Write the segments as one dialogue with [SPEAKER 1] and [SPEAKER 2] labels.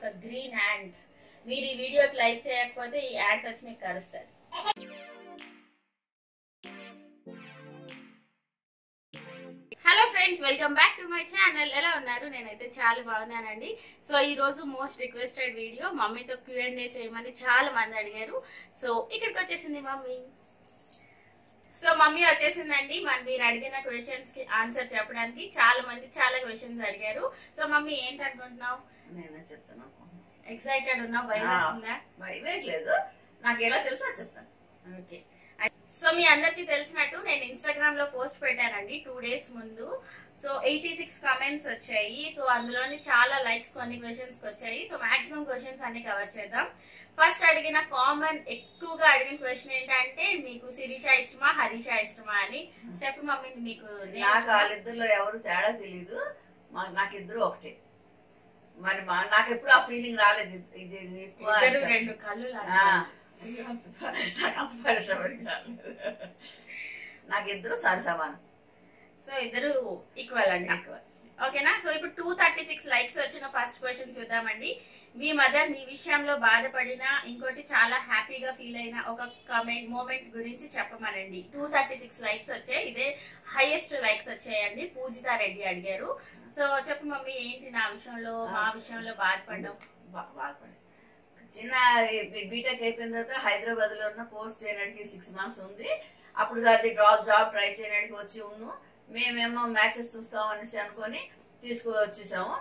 [SPEAKER 1] ఒక green ant మీరు ఈ వీడియోకి లైక్ చేయకపోతే ఈ యాంట్ వచ్చి మీకు కరుస్తుంది hello friends welcome back to my channel ఎలా ఉన్నారు నేనైతే చాలా బాగున్నానండి సో ఈ రోజు మోస్ట్ రిక్వెస్టెడ్ వీడియో మమ్మీతో క్యూఎండే చేయమని చాలా మంది అడిగారు సో ఇక్కడికి వచ్చేసింది మమ్మీ సో మమ్మీ వచ్చేసిందండి మన మీరు అడిగిన క్వశ్చన్స్ కి ఆన్సర్ చెప్పడానికి చాలా మంది చాలా క్వశ్చన్స్ అడిగారు సో మమ్మీ ఏంటి అనుకుంటున్నావు
[SPEAKER 2] నేనే చెప్తాను
[SPEAKER 1] ఎక్సైటెడ్ ఉన్నావు భయం
[SPEAKER 2] ఆ.
[SPEAKER 1] వేస్తుందా
[SPEAKER 2] భయమేట్లేదు నాకు ఎలా తెలుసో అది చెప్తాను
[SPEAKER 1] ఓకే సో మీ అందరికి తెలిసినట్టు నేను ఇన్స్టాగ్రామ్ లో పోస్ట్ పెట్టానండి టూ డేస్ ముందు సో ఎయిటీ సిక్స్ కమెంట్స్ వచ్చాయి సో అందులోని చాలా లైక్స్ కొన్ని క్వశ్చన్స్ వచ్చాయి సో మాక్సిమం క్వశ్చన్స్ అన్ని కవర్ చేద్దాం ఫస్ట్ అడిగిన కామన్ ఎక్కువగా అడిగిన క్వశ్చన్ ఏంటంటే మీకు శిరీష ఇష్టమా హరీష ఇష్టమా అని చెప్పి మమ్మీ మీకు నేను
[SPEAKER 2] నాకు
[SPEAKER 1] ఇష్టమా?
[SPEAKER 2] వాళ్ళిద్దరిలో ఎవరు తేడా తెలీదు మా- నాకిద్దరు ఒకటే మరి మా నాకు ఎప్పుడు ఆ ఫీలింగ్ రాలేదు ఇది- ఇది ఎక్కువ
[SPEAKER 1] ఇద్దరు
[SPEAKER 2] అని.
[SPEAKER 1] రెండు కళ్ళు
[SPEAKER 2] ఆ.
[SPEAKER 1] లాంటివి.
[SPEAKER 2] నాకు అంత పరిశ్రమ రాలేదు నాకు ఇద్దరు సరి సమానం
[SPEAKER 1] సో ఇద్దరు ఈక్వల్ అండి
[SPEAKER 2] ఎక్కువ
[SPEAKER 1] ఓకేనా సో ఇప్పుడు టూ థర్టీ సిక్స్ లైక్స్ వచ్చిన ఫస్ట్ క్వశ్చన్ చూద్దామండి మీ మదర్ మీ విషయంలో బాధపడిన ఇంకోటి చాలా హ్యాపీగా ఫీల్ అయిన ఒక కమెంట్ మూమెంట్ గురించి చెప్పమనండి టూ థర్టీ సిక్స్ లైక్స్ వచ్చాయి ఇదే హైయెస్ట్ లైక్స్ వచ్చాయండి పూజితా రెడ్డి అడిగారు సో చెప్పు మమ్మీ ఏంటి నా విషయంలో మా విషయంలో బాధపడ్డాం
[SPEAKER 2] బా- బాధపడి చిన్న బీటెక్ అయిపోయిన తర్వాత హైదరాబాద్ లో ఉన్న కోర్స్ చేయడానికి సిక్స్ మంత్స్ ఉంది అప్పుడు అది డ్రాప్ జాబ్ ట్రై చేయడానికి వచ్చి ఉన్ను మేమేమో మ్యాచెస్ చూస్తాం అనేసి అనుకొని తీసుకు వచ్చేసాము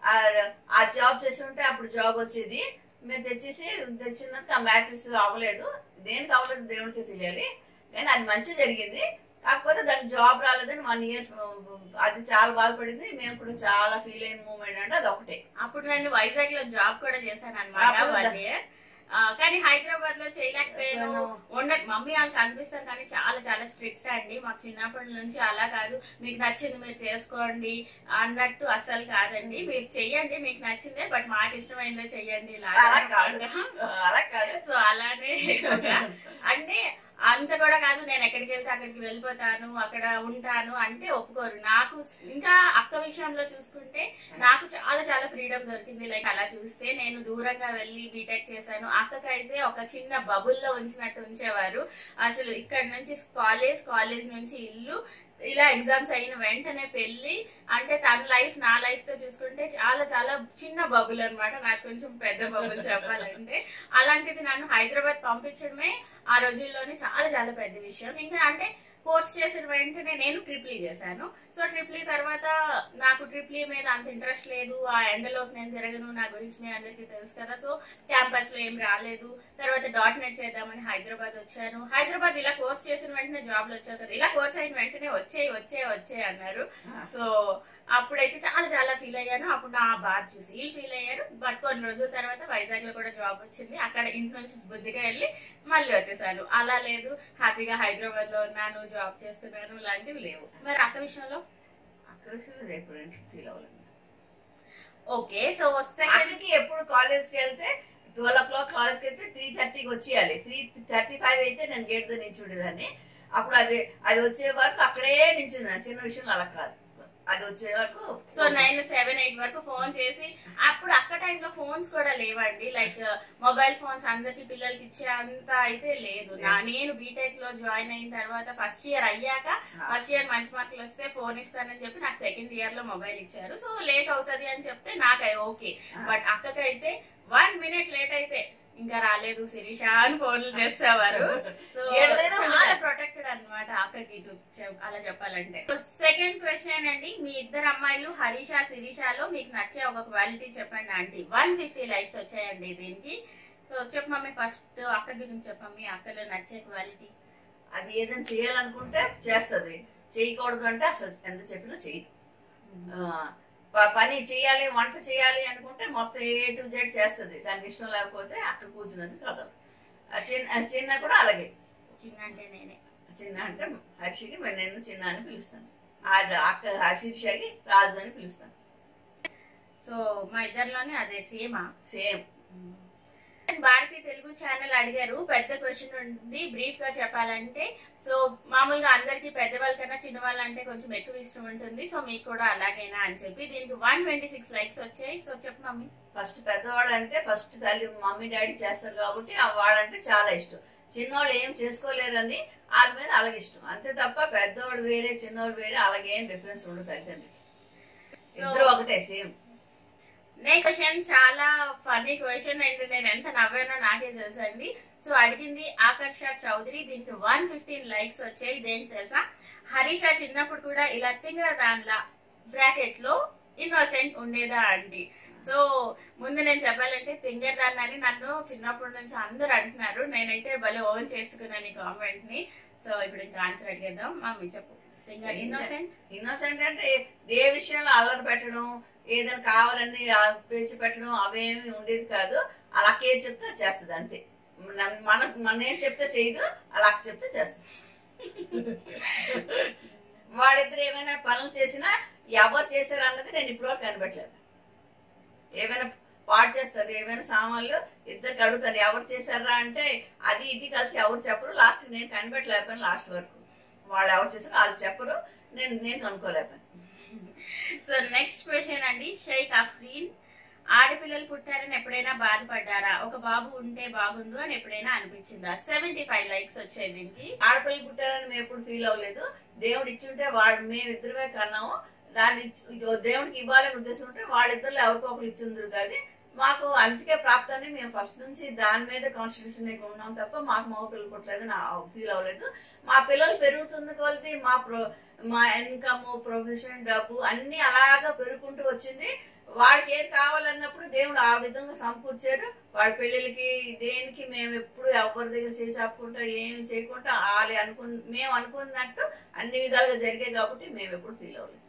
[SPEAKER 2] ఆ- ఆ జాబ్ చేసి ఉంటే అప్పుడు జాబ్ వచ్చేది మేము తెచ్చేసి తెచ్చినందుకు ఆ మ్యాచెస్ అవ్వలేదు దేనికి అవ్వలేదు దేవుడికి తెలియాలి కానీ అది మంచి జరిగింది కాకపోతే దానికి జాబ్ రాలేదని వన్ ఇయర్ అది చాలా బాధపడింది మేము కూడా చాలా ఫీల్ అయిన మూమెంట్ అంటే అది ఒకటే
[SPEAKER 1] అప్పుడు నేను వైజాగ్ లో జాబ్ కూడా చేశాను అనమాట
[SPEAKER 2] అప్పుడు
[SPEAKER 1] వన్ ఇయర్ కానీ హైదరాబాద్ లో చేయలేకపోయాను ఉండ మమ్మీ వాళ్ళకి అనిపిస్తారు కానీ చాలా చాలా స్ట్రిక్ట్ అండి మాకు చిన్నప్పటి నుంచి అలా కాదు మీకు నచ్చింది మీరు చేసుకోండి అన్నట్టు అసలు కాదండి మీరు చెయ్యండి మీకు నచ్చిందే బట్ మాకు ఇష్టమైందే చెయ్యండి ఇలా
[SPEAKER 2] అలా కాదు అలా కాదు
[SPEAKER 1] సో అలానే ఎక్కువగా అంటే అంత కూడా కాదు నేను ఎక్కడికి వెళ్తే అక్కడికి వెళ్ళిపోతాను అక్కడ ఉంటాను అంటే ఒప్పుకోరు నాకు ఇంకా అక్క విషయంలో చూసుకుంటే నాకు చాలా చాలా ఫ్రీడమ్ దొరికింది లైక్ అలా చూస్తే నేను దూరంగా వెళ్ళి బీటెక్ చేశాను అక్కకైతే ఒక చిన్న బబుల్లో ఉంచినట్టు ఉంచేవారు అసలు ఇక్కడ నుంచి కాలేజ్ కాలేజ్ నుంచి ఇల్లు ఇలా ఎగ్జామ్స్ అయిన వెంటనే పెళ్లి అంటే తన లైఫ్ నా లైఫ్ తో చూసుకుంటే చాలా చాలా చిన్న బబుల్ అన్నమాట నాకు కొంచెం పెద్ద బబుల్ చెప్పాలంటే అలాంటిది నన్ను హైదరాబాద్ పంపించడమే ఆ రోజుల్లోనే చాలా చాలా పెద్ద విషయం ఇంకా అంటే కోర్స్ చేసిన వెంటనే నేను ట్రిప్లీ చేశాను సో ట్రిప్లీ తర్వాత నాకు ట్రిప్లీ మీద అంత ఇంట్రెస్ట్ లేదు ఆ ఎండలోకి నేను తిరగను నా గురించి మీ అందరికీ తెలుసు కదా సో క్యాంపస్ లో ఏం రాలేదు తర్వాత డాట్ నెట్ చేద్దామని హైదరాబాద్ వచ్చాను హైదరాబాద్ ఇలా కోర్స్ చేసిన వెంటనే జాబ్లు వచ్చావు కదా ఇలా కోర్స్ అయిన వెంటనే వచ్చే వచ్చే వచ్చే అన్నారు సో అప్పుడైతే చాలా చాలా ఫీల్ అయ్యాను అప్పుడు నా బాధ చూసి వీళ్ళు ఫీల్ అయ్యారు బట్ కొన్ని రోజుల తర్వాత వైజాగ్ లో కూడా జాబ్ వచ్చింది అక్కడ ఇంటి నుంచి బుద్ధిగా వెళ్ళి మళ్ళీ వచ్చేసాను అలా లేదు హ్యాపీగా హైదరాబాద్ లో ఉన్నాను జాబ్ చేస్తున్నాను ఇలాంటివి లేవు మరి అక్క విషయంలో
[SPEAKER 2] అక్కడ విషయంలో ఎప్పుడు ఫీల్ అవ్వలేదు
[SPEAKER 1] ఓకే సో సెకండ్
[SPEAKER 2] అక్కడికి ఎప్పుడు కాలేజ్కి వెళ్తే ట్వెల్వ్ ఓ క్లాక్ కాలేజ్కి వెళ్తే త్రీ థర్టీకి వచ్చేయాలి త్రీ థర్టీ ఫైవ్ అయితే నేను గేట్ దగ్గర నిల్చుండేదాన్ని అప్పుడు అది అది వచ్చే వరకు అక్కడే నిల్చున్నాను చిన్న విషయం అలా కాదు అది వచ్చే వరకు
[SPEAKER 1] సో నైన్ సెవెన్ ఎయిట్ వరకు ఫోన్ చేసి అప్పుడు అక్క టైంలో ఫోన్స్ కూడా లేవండి లైక్ మొబైల్ ఫోన్స్ అందరికి పిల్లలకి ఇచ్చే అంత అయితే లేదు నా నేను బీటెక్ లో జాయిన్ అయిన తర్వాత ఫస్ట్ ఇయర్ అయ్యాక ఫస్ట్ ఇయర్ మంచి మార్కులు వస్తే ఫోన్ ఇస్తానని చెప్పి నాకు సెకండ్ ఇయర్ లో మొబైల్ ఇచ్చారు సో లేట్ అవుతది అని చెప్తే నాకు ఓకే బట్ అక్కకైతే వన్ మినిట్ లేట్ అయితే ఇంకా రాలేదు శిరీష అని ఫోన్లు చేసేవారు సో
[SPEAKER 2] ఏడదైనా
[SPEAKER 1] చాలా
[SPEAKER 2] ఉండదు.
[SPEAKER 1] ప్రొటెక్టెడ్ అన్నమాట అక్కకి చూ- చెప్- అలా చెప్పాలంటే సెకండ్ క్వశ్చన్ అండి మీ ఇద్దరు అమ్మాయిలు హరీష శిరీషలో మీకు నచ్చే ఒక క్వాలిటీ చెప్పండి ఆంటీ వన్ ఫిఫ్టీ లైక్స్ వచ్చాయండి దీనికి సో చెప్పు మమ్మీ ఫస్ట్ అక్క గురించి చెప్పమ్మీ అక్కలో నచ్చే క్వాలిటీ
[SPEAKER 2] అది ఏదైనా చేయాలనుకుంటే చేస్తది చేయకూడదు అంటే అసలు ఎంత చెప్పినా చేయదు ఆ, ప- పని చేయాలి వంట చేయాలి అనుకుంటే మొత్తం ఏ టు జెడ్ చేస్తది దానికి ఇష్టం లేకపోతే అక్కడ కూర్చున్నది కదలు ఆ చిన్న ఆ చిన్న కూడా అలాగే
[SPEAKER 1] చిన్న అంటే నేనే
[SPEAKER 2] చిన్న అంటే హర్షికి మరి నేను చిన్న అని పిలుస్తాను ఆ అక్క హర్షిషకి రాజు అని పిలుస్తాను
[SPEAKER 1] సో మా ఇద్దరిలోనే అదే సేమా
[SPEAKER 2] సేమ్
[SPEAKER 1] భారతీ తెలుగు ఛానల్ అడిగారు పెద్ద క్వశ్చన్ ఉంది బ్రీఫ్ గా చెప్పాలంటే సో మామూలుగా అందరికి పెద్దవాళ్ళ కన్నా చిన్న వాళ్ళంటే కొంచెం ఎక్కువ ఇష్టం ఉంటుంది సో మీకు కూడా అలాగైనా అని చెప్పి దీనికి వన్ ట్వంటీ సిక్స్ లైక్స్ వచ్చాయి సో చెప్పు మమ్మీ
[SPEAKER 2] ఫస్ట్ పెద్దవాళ్ళు అంటే ఫస్ట్ తల్లి మమ్మీ డాడీ చేస్తారు కాబట్టి ఆ వాళ్ళంటే చాలా ఇష్టం చిన్నోళ్ళు ఏం చేసుకోలేరని వాళ్ళ మీద అలాగే ఇష్టం అంతే తప్ప పెద్దవాళ్ళు వేరే చిన్నోళ్ళు వేరే అలాగే ఏం డిఫరెన్స్ ఉండదు తల్లిదండ్రులకి ఇద్దరు ఒకటే సేమ్
[SPEAKER 1] నెక్స్ట్ క్వశ్చన్ చాలా ఫన్నీ క్వశ్చన్ అండ్ నేను ఎంత నవ్వానో నాకే తెలుసు అండి సో అడిగింది ఆకర్ష చౌదరి దీనికి వన్ ఫిఫ్టీన్ లైక్స్ వచ్చాయి ఇదేంటి తెలుసా హరీష చిన్నప్పుడు కూడా ఇలా తింగర దానిలా బ్రాకెట్ లో ఇన్నోసెంట్ ఉండేదా అండి సో ముందు నేను చెప్పాలంటే తింగర్ దాన్ని అని నన్ను చిన్నప్పటి నుంచి అందరూ అంటున్నారు నేనైతే భలే ఓన్ చేసుకున్నాను ఈ కామెంట్ ని సో ఇప్పుడు ఇంకా ఆన్సర్ అడిగేద్దాం మమ్మీ చెప్పు సింగర్ ఇన్నోసెంట్
[SPEAKER 2] ఇన్నోసెంట్ అంటే ఏ విషయంలో అల్లరి పెట్టడం ఏదైనా కావాలని ఆ పేచి పెట్టడం అవేమి ఉండేది కాదు అలా అక్క ఏది చెప్తే అది చేస్తుంది అంతే మన- మన మన ఏం చెప్తే చేయదు అలా అక్క చెప్తే చేస్తుంది వాళ్ళిద్దరు ఏమైనా పనులు చేసినా ఎవరు చేశారు అన్నది నేను ఇప్పటివరకు కనిపెట్టలేదు ఏమైనా పాడు చేస్తారు ఏమైనా సామాన్లు ఇద్దరికి అడుగుతాను ఎవరు చేశారా అంటే అది ఇది కలిసి ఎవరు చెప్పరు లాస్ట్ నేను కనిపెట్టలేకపోయాను లాస్ట్ వరకు వాళ్ళు ఎవరు చేశారో వాళ్ళు చెప్పరు నేను నేను కనుక్కోలేకపోయాను
[SPEAKER 1] సో నెక్స్ట్ క్వశ్చన్ అండి షేక్ అఫ్రీన్ ఆడపిల్లలు పుట్టారని ఎప్పుడైనా బాధపడ్డారా ఒక బాబు ఉంటే బాగుండు అని ఎప్పుడైనా అనిపించిందా సెవెంటీ ఫైవ్ లైక్స్ వచ్చాయి దీనికి
[SPEAKER 2] ఆడపిల్లలు పుట్టారని మేము ఎప్పుడు ఫీల్ అవ్వలేదు దేవుడు ఇచ్చుంటే వాడు మేము ఇద్దరమే కన్నాము దాన్ని ఇచ్చి- ఇది దేవుడికి ఇవ్వాలని ఉద్దేశం ఉంటే వాళ్ళిద్దరు ఎవరికో ఒకరు ఇచ్చిందరు కానీ మాకు అందుకే ప్రాప్తాన్ని మేము ఫస్ట్ నుంచి దాని మీద కాన్స్టిట్యూషన్ ఉన్నాం తప్ప మాకు మగ పిల్లలు పుట్టలేదు నా ఫీల్ అవ్వలేదు మా పిల్లలు పెరుగుతున్న కొలది మా ప్రొ మా ఇన్కమ్ ప్రొఫెషన్ డబ్బు అన్ని అలాగా పెరుగుకుంటూ వచ్చింది వాడికి ఏది కావాలన్నప్పుడు దేవుడు ఆ విధంగా సమకూర్చారు వాడి పెళ్ళిళ్ళకి దేనికి మేము ఎప్పుడు ఎవరి దగ్గర చేసి ఆపుకుంటా ఏమి చేయకుండా వాళ్ళు అనుకు మేము అనుకున్నట్టు అన్ని విధాలుగా జరిగాయి కాబట్టి మేము ఎప్పుడు ఫీల్ అవ్వలేదు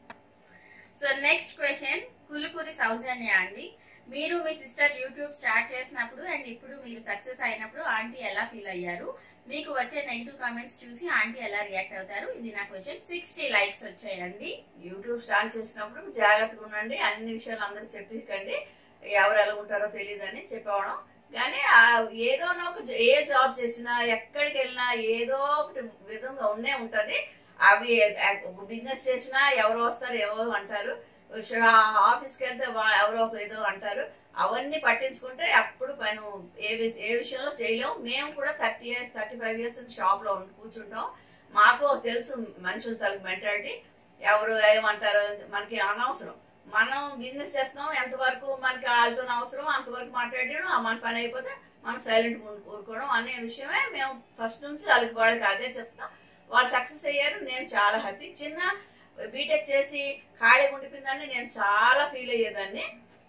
[SPEAKER 1] so next question Kulukuri Soujanya అండి మీరు మీ సిస్టర్ యూట్యూబ్ స్టార్ట్ చేసినప్పుడు అండ్ ఇప్పుడు మీరు సక్సెస్ అయినప్పుడు ఆంటీ ఎలా ఫీల్ అయ్యారు మీకు వచ్చే నెగిటివ్ కామెంట్స్ చూసి ఆంటీ ఎలా రియాక్ట్ అవుతారు ఇది నా క్వశ్చన్ సిక్స్టీ లైక్స్ వచ్చాయండి
[SPEAKER 2] యూట్యూబ్ స్టార్ట్ చేసినప్పుడు జాగ్రత్తగా ఉండండి అన్ని విషయాలు అందరికి చెప్పకండి ఎవరు ఎలా ఉంటారో తెలియదని చెప్పవడం కానీ ఆ ఏదో ఒక జ- ఏ జాబ్ చేసినా ఎక్కడికి వెళ్ళినా ఏదో ఒకటి విధంగా ఉండే ఉంటది అవి బిజినెస్ చేసినా ఎవరు వస్తారు ఎవరు అంటారు ఆఫీస్కి వెళ్తే వా- ఎవరో ఒక ఏదో అంటారు అవన్నీ పట్టించుకుంటే అప్పుడు పైన ఏ వి- ఏ విషయంలో చేయలేము మేము కూడా thirty years thirty five years shop లో ఉండి కూర్చుంటాం మాకు తెలుసు మనుషుల తలకు మెంటాలిటీ ఎవరు ఏమంటారో మనకి అనవసరం మనం బిజినెస్ చేస్తున్నాం ఎంతవరకు మనకి వాళ్ళతో అవసరం అంతవరకు మాట్లాడడం ఆ మన పని అయిపోతే మనం సైలెంట్ ఊరుకోవడం అనే విషయమే మేము ఫస్ట్ నుంచి వాళ్ళకి వాళ్ళకి అదే చెప్తాం వాళ్ళు సక్సెస్ అయ్యారు నేను చాలా హ్యాపీ చిన్న బీటెక్ చేసి ఖాళీ ఉండిపోయిందని నేను చాలా ఫీల్ అయ్యేదాన్ని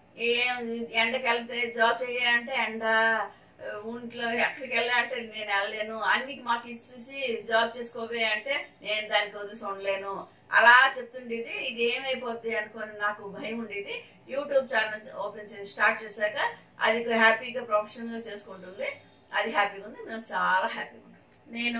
[SPEAKER 2] ఏం ఎండకి వెళ్తే జాబ్ చేయాలంటే ఎండ ఆ, ఒంట్లో ఎక్కడికి వెళ్ళాలంటే నేను వెళ్ళలేను అన్ని మాకు ఇచ్చేసి జాబ్ చేసుకోవే అంటే నేను దానికి వదిలేసి ఉండలేను అలా చెప్తుండేది ఇది ఏమైపోద్ది అనుకొని నాకు భయం ఉండేది యూట్యూబ్ ఛానల్ ఓపెన్ చేసి స్టార్ట్ చేశాక అది హ్యాపీగా ప్రొఫెషనల్ గా చేసుకుంటుంది అది హ్యాపీగా ఉంది మేము చాలా హ్యాపీగా ఉన్నాం
[SPEAKER 1] నేను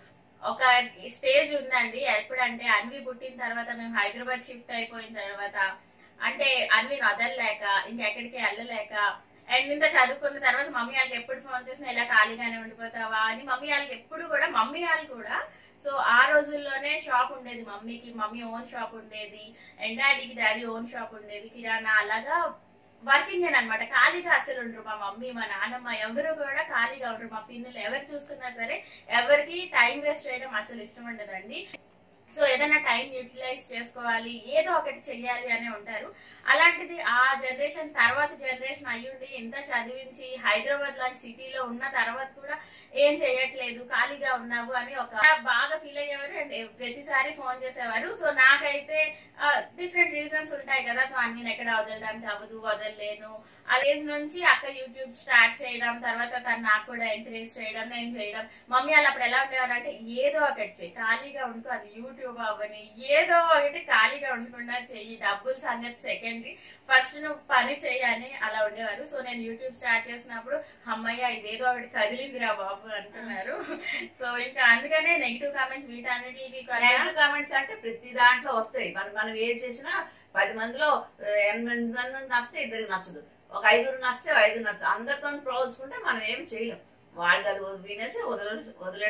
[SPEAKER 1] ఒక స్టేజ్ ఉందండి ఎప్పుడంటే అన్వి పుట్టిన తర్వాత మేము హైదరాబాద్ షిఫ్ట్ అయిపోయిన తర్వాత అంటే అన్విని వదలలేక ఇంకెక్కడికి వెళ్ళలేక అండ్ ఇంత చదువుకున్న తర్వాత మమ్మీ వాళ్ళకి ఎప్పుడు ఫోన్ చేసినా ఇలా ఖాళీగానే ఉండిపోతావా అని మమ్మీ వాళ్ళకి ఎప్పుడు కూడా మమ్మీ వాళ్ళు కూడా సో ఆ రోజుల్లోనే షాప్ ఉండేది మమ్మీకి మమ్మీ ఓన్ షాప్ ఉండేది అండ్ డాడీకి డాడీ ఓన్ షాప్ ఉండేది కిరాణా అలాగా వర్కింగ్ అనమాట ఖాళీగా అసలు ఉండరు మా మమ్మీ మా నాన్నమ్మ ఎవరు కూడా ఖాళీగా ఉండరు మా పిన్నులు ఎవరు చూసుకున్నా సరే ఎవరికి టైం వేస్ట్ చేయడం అసలు ఇష్టం ఉండదండి సో ఏదైనా టైం యూటిలైజ్ చేసుకోవాలి ఏదో ఒకటి చెయ్యాలి అని ఉంటారు అలాంటిది ఆ జనరేషన్ తర్వాత జనరేషన్ అయ్యుండి ఇంత చదివించి హైదరాబాద్ లాంటి సిటీలో ఉన్న తర్వాత కూడా ఏం చేయట్లేదు ఖాళీగా ఉన్నావు అని ఒక బాగా ఫీల్ అయ్యేవారు అండ్ ప్రతిసారి ఫోన్ చేసేవారు సో నాకైతే డిఫరెంట్ రీజన్స్ ఉంటాయి కదా సో అన్ని ఎక్కడ వదలడానికి అవ్వదు వదలలేను ఆ ఏజ్ నుంచి అక్క యూట్యూబ్ స్టార్ట్ చేయడం తర్వాత తను నాకు కూడా ఎంకరేజ్ చేయడం నేను చేయడం మమ్మీ వాళ్ళు అప్పుడు ఎలా ఉండేవారు అంటే ఏదో ఒకటి చెయ్యి ఖాళీగా ఉంటూ అది యూట్యూబ్ అవ్వని ఏదో ఒకటి ఖాళీగా ఉండకుండా చెయ్యి డబ్బుల సంగతి సెకండరీ ఫస్ట్ నువ్వు పని చేయని అలా ఉండేవారు సో నేను యూట్యూబ్ స్టార్ట్ చేసినప్పుడు అమ్మయ్య ఇదేదో ఒకటి కదిలిందిరా బాబు అంటున్నారు సో ఇంకా అందుకనే నెగిటివ్ కామెంట్స్ వీటన్నిటికి కూడా
[SPEAKER 2] నెగిటివ్ కామెంట్స్ అంటే ప్రతి దాంట్లో వస్తాయి మనం మనం ఏం చేసినా పది మందిలో ఆ, ఎనిమిది మంది నచ్చితే ఇద్దరికి నచ్చదు ఒక ఐదుగురు నచ్చితే ఐదుగురు నచ్చదు అందరితో పోల్చుకుంటే మనం ఏమి చేయలేం వాళ్ళు అది వదిలి- వినేసి వదిలే వదిలేయడమే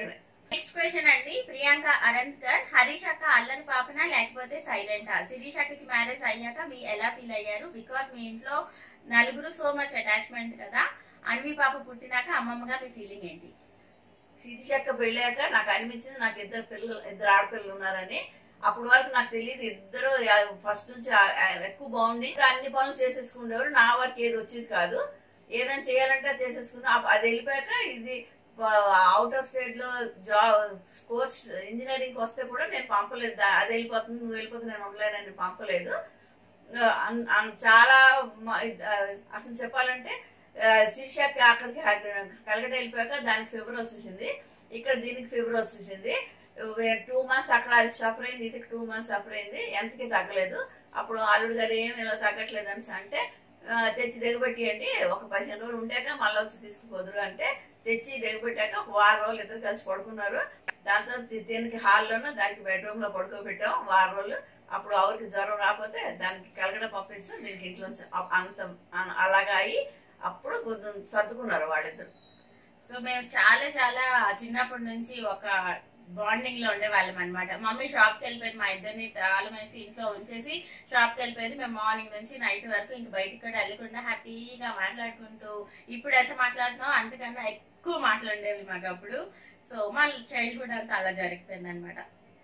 [SPEAKER 1] నెక్స్ట్ క్వశ్చన్ అండి ప్రియాంక అనంత్కర్ హరీష్ అక్క అల్లరి పాపన లేకపోతే సైలెంటా శిరీష్ అక్కకి మ్యారేజ్ అయ్యాక మీ ఎలా ఫీల్ అయ్యారు బికాస్ మీ ఇంట్లో నలుగురు సో మచ్ అటాచ్మెంట్ కదా అన్వి పాప పుట్టినాక అమ్మమ్మగా మీ ఫీలింగ్ ఏంటి
[SPEAKER 2] శిరీషక్క పెళ్ళాక నాకు అనిపించింది నాకు ఇద్దరు పిల్లలు ఇద్దరు ఆడపిల్లలు ఉన్నారని అప్పటి వరకు నాకు తెలియదు ఇద్దరు ఫస్ట్ నుంచి ఆ- ఆ ఎక్కువ బాగుండి అన్ని పనులు చేసేసుకునేవారు నా వరకు ఏది వచ్చేది కాదు ఏదైనా చేయాలంటే అది చేసేసుకున్నా అప్ప- అది వెళ్ళిపోయాక ఇది అవుట్ ఆఫ్ స్టేట్ లో జాబ్ కోర్స్ ఇంజనీరింగ్ వస్తే కూడా నేను పంపలేదు దా- అది వెళ్ళిపోతుంది నువ్వు వెళ్ళిపోతుంది నేను ఉండలేనని పంపలేదు ఆ, అన్- అన్- చాలా మ- ఆ, అసలు చెప్పాలంటే శీర్షక్ అక్కడికి కలకట వెళ్ళిపోయాక దానికి ఫీవర్ వచ్చేసింది ఇక్కడ దీనికి ఫీవర్ వచ్చేసింది టూ మంత్స్ అక్కడ అది సఫర్ అయింది ఇది టూ మంత్స్ సఫర్ అయింది ఎంతకి తగ్గలేదు అప్పుడు అల్లుడు గారు ఏం ఇలా తగ్గట్లేదు అని అంటే ఆ, తెచ్చి దిగబెట్టియండి ఒక పదిహేను రోజులు ఉంటాక మళ్ళీ వచ్చి తీసుకుపోదురు అంటే తెచ్చి దిగబెట్టాక ఒక వారం రోజులు ఇద్దరు కలిసి పడుకున్నారు దాంతో ది- దీనికి హాల్లోనూ దానికి బెడ్రూమ్ లో పడుకోబెట్టాం వారం రోజులు అప్పుడు ఎవరికి జ్వరం రాకపోతే దానికి కలగడ పంపించాం దీనికి ఇంట్లో అంత అ- అలాగా అయ్యి అప్పుడు కొంచెం సర్దుకున్నారు వాళ్ళిద్దరు
[SPEAKER 1] సో మేము చాలా చాలా చిన్నప్పటి నుంచి ఒక బాండింగ్ లో ఉండే వాళ్ళం అనమాట మమ్మీ షాప్ కి వెళ్ళిపోయేది మా ఇద్దరిని తాళం వేసి ఇంట్లో ఉంచేసి షాప్ కి వెళ్ళిపోయేది మేము మార్నింగ్ నుంచి నైట్ వరకు ఇంక బయటికి కూడా వెళ్ళకుండా హ్యాపీగా మాట్లాడుకుంటూ ఇప్పుడు ఎంత మాట్లాడుతున్నాం అంతకన్నా ఎక్కువ మాట్లాడేవి మాకు అప్పుడు సో మా చైల్డ్హుడ్ అంతా అలా జరిగిపోయింది అనమాట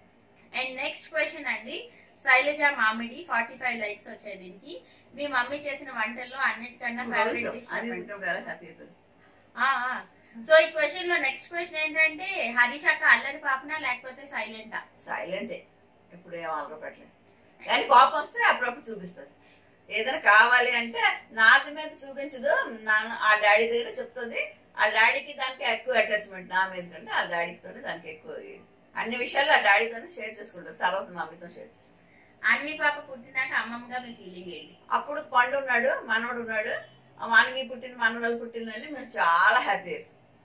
[SPEAKER 1] అండ్ నెక్స్ట్ క్వశ్చన్ అండి శైలజ మామిడి ఫార్టీ ఫైవ్ లైక్స్ వచ్చాయి దీనికి మీ మమ్మీ చేసిన వంటల్లో అన్నిటికన్నా ఫేవరెట్ డిష్
[SPEAKER 2] అని
[SPEAKER 1] చెప్పండి
[SPEAKER 2] వింటుంటే ఎలా హ్యాపీ అయిపోయింది
[SPEAKER 1] ఆ, ఆ. సో ఈ క్వశ్చన్ లో నెక్స్ట్ క్వశ్చన్ ఏంటంటే హరీష్ అక్క అల్లరి పాపనా లేకపోతే సైలెంటా
[SPEAKER 2] సైలెంటే ఎప్పుడు ఏం అలర పెట్టలేదు కానీ కోపం వస్తే అప్పుడప్పుడు చూపిస్తుంది ఏదైనా కావాలి అంటే నాది మీద చూపించదు నాన్న ఆ డాడీ దగ్గర చెప్తుంది ఆ డాడీకి దానికి ఎక్కువ అటాచ్మెంట్ నా మీద కంటే ఆ డాడీతోనే దానికి ఎక్కువ అన్ని విషయాలు ఆ డాడీతోనే షేర్ చేసుకుంటుంది తర్వాత మమ్మీతో షేర్ చేస్తుంది
[SPEAKER 1] అన్వి పాప పుట్టినాక అమ్మమ్మగా మీ ఫీలింగ్ ఏంటి
[SPEAKER 2] అప్పుడు పండు ఉన్నాడు మనవడు ఉన్నాడు ఆ మానవి పుట్టింది మనవరాలు పుట్టిందని మేము చాలా హ్యాపీ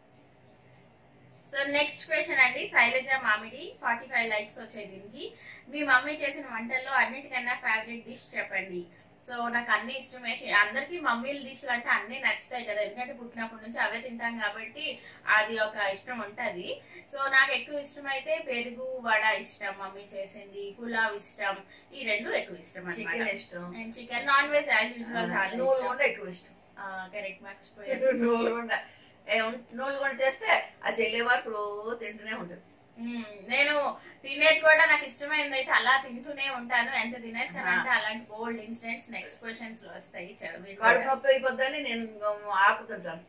[SPEAKER 1] సో నెక్స్ట్ క్వశ్చన్ అండి శైలజ మామిడి ఫార్టీ ఫైవ్ లైక్స్ వచ్చాయి దీనికి మీ మమ్మీ చేసిన వంటల్లో అన్నిటికన్నా ఫేవరెట్ డిష్ చెప్పండి సో నాకు అన్ని ఇష్టమే చే- అందరికీ మమ్మీల డిష్లు అంటే అన్ని నచ్చుతాయి కదా ఎందుకంటే పుట్టినప్పటి నుంచి అవే తింటాం కాబట్టి అది ఒక ఇష్టం ఉంటది సో నాకు ఎక్కువ ఇష్టం అయితే పెరుగు వడ ఇష్టం మమ్మీ చేసింది పులావ్ ఇష్టం ఈ రెండు ఎక్కువ ఇష్టం
[SPEAKER 2] చికెన్
[SPEAKER 1] అన్నమాట
[SPEAKER 2] ఇష్టం
[SPEAKER 1] and chicken non veg as usual చాలా
[SPEAKER 2] నూనె
[SPEAKER 1] ఇష్టం
[SPEAKER 2] కూడా ఎక్కువ ఇష్టం
[SPEAKER 1] కరెక్ట్ మర్చిపోయాను
[SPEAKER 2] నూలుగుండ నూలుగుండ చేస్తే ఆ చెల్లె వరకు రోజు తింటూనే ఉంటుంది
[SPEAKER 1] మ్మ్. నేను తినేది కూడా నాకు ఇష్టమైంది అయితే అలా తింటూనే ఉంటాను ఎంత తినేస్తానంటే అలాంటి బోల్డ్ ఇన్సిడెంట్స్ నెక్స్ట్ క్వశ్చన్స్ లో వస్తాయి చదివి
[SPEAKER 2] కడుపు
[SPEAKER 1] కూడా.
[SPEAKER 2] నొప్పి అయిపోద్దని నేను ఆపుతుంటాను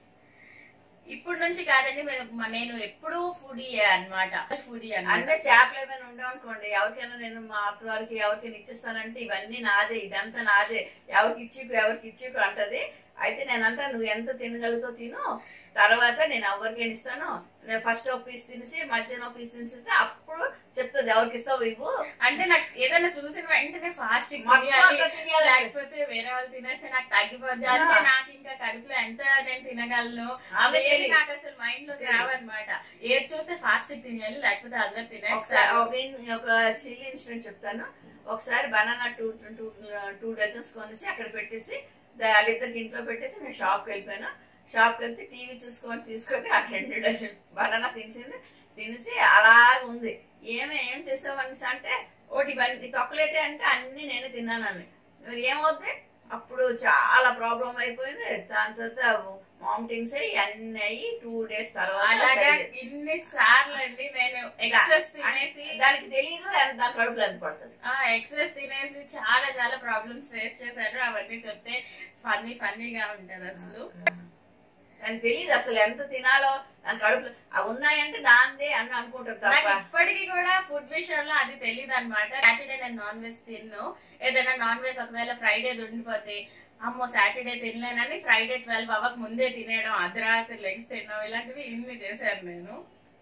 [SPEAKER 1] ఇప్పుడు నుంచి కాదండి మేము- నేను ఎప్పుడూ ఫుడీ అన్నమాట ఫుడీ
[SPEAKER 2] అంటే
[SPEAKER 1] అన్నమాట
[SPEAKER 2] చేపలు ఏమైనా ఉండవనుకోండి ఎవరికైనా నేను మా అత్త వారికి ఎవరికైనా ఇచ్చిస్తానంటే ఇవన్నీ నాదే ఇదంతా నాదే ఎవరికి ఇచ్చికు ఎవరికి ఇచ్చికు అంటది అయితే నేను అంటా నువ్వు ఎంత తినగలుగుతో తిను తర్వాత నేను ఎవరికైనా ఇస్తాను నేను ఫస్ట్ ఒక పీస్ తినేసి మధ్యాహ్నం ఒక పీస్ తినేసి అప్పుడు చెప్తుంది ఎవరికి ఇస్తావు ఇవ్వు
[SPEAKER 1] అంటే నాకు ఏదైనా చూసిన వెంటనే ఫాస్ట్
[SPEAKER 2] మొత్తం అంతా తినేయాలి.
[SPEAKER 1] లేకపోతే వేరే వాళ్ళు తినేస్తే నాకు తగ్గిపోద్ది అంటే నాకు ఇంకా కడుపులో ఎంత నేను తినగలను
[SPEAKER 2] ఆమె
[SPEAKER 1] అవేవి
[SPEAKER 2] తెలియదు.
[SPEAKER 1] నాకు అసలు మైండ్ లో రావన్నమాట ఏది చూస్తే ఫాస్ట్ తినేయాలి లేకపోతే అందరు
[SPEAKER 2] ఒకసారి
[SPEAKER 1] తినేస్తారు
[SPEAKER 2] ఒక ఇన్- ఒక చిల్లీ ఇన్సిడెంట్ చెప్తాను ఒకసారి banana two two two dozens కొనేసి అక్కడ పెట్టేసి దా- వాళ్ళిద్దరికి ఇంట్లో పెట్టేసి నేను షాప్కి వెళ్ళిపోయాను షాప్కి వెళ్తే టీవీ చూసుకొని తీసుకొని ఆ రెండు డజన్ బనానా తినేసింది తినేసి అలాగ ఉంది ఏమే ఏం చేసావని అంటే ఒకటి ఇవన్నీ తొక్కలేటే అంటే అన్ని నేనే తిన్నానని మరి ఏమవుద్ది అప్పుడు చాలా ప్రాబ్లం అయిపోయింది దాని తర్వాత వామిటింగ్స్ అయ్యి అన్ని అయ్యి టూ డేస్ తర్వాత
[SPEAKER 1] అలాగా
[SPEAKER 2] సరి చేసింది.
[SPEAKER 1] ఇన్ని సార్లు అండి నేను ఎక్సెస్ తినేసి
[SPEAKER 2] దానికి తెలియదు దాని కడుపులో ఎంత పడుతుంది
[SPEAKER 1] ఆ ఎక్సెస్ తినేసి చాలా చాలా ప్రాబ్లమ్స్ ఫేస్ చేశాను అవన్నీ చెప్తే ఫన్నీ ఫన్నీగా ఉంటది అసలు
[SPEAKER 2] దానికి తెలియదు అసలు ఎంత తినాలో దాని కడుపులో అవి ఉన్నాయంటే దాందే అని అనుకుంటారు
[SPEAKER 1] నాకు
[SPEAKER 2] తప్ప
[SPEAKER 1] ఇప్పటికీ కూడా ఫుడ్ విషయంలో అది తెలియదు అనమాట సాటర్డే నేను నాన్ వెజ్ తిన్ను ఏదైనా నాన్ వెజ్ ఒకవేళ ఫ్రైడే ఉండిపోతే అమ్మో సాటర్డే తినలేనని ఫ్రైడే ట్వెల్వ్ అవ్వక ముందే తినేయడం అర్ధరాత్రి లెగ్స్ తినడం ఇలాంటివి ఇన్ని చేశాను నేను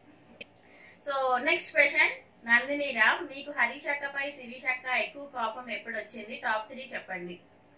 [SPEAKER 1] so next question Nandini Ram మీకు హరీష్ అక్కపై శిరీష్ అక్క ఎక్కువ కోపం ఎప్పుడు వచ్చింది టాప్ త్రీ చెప్పండి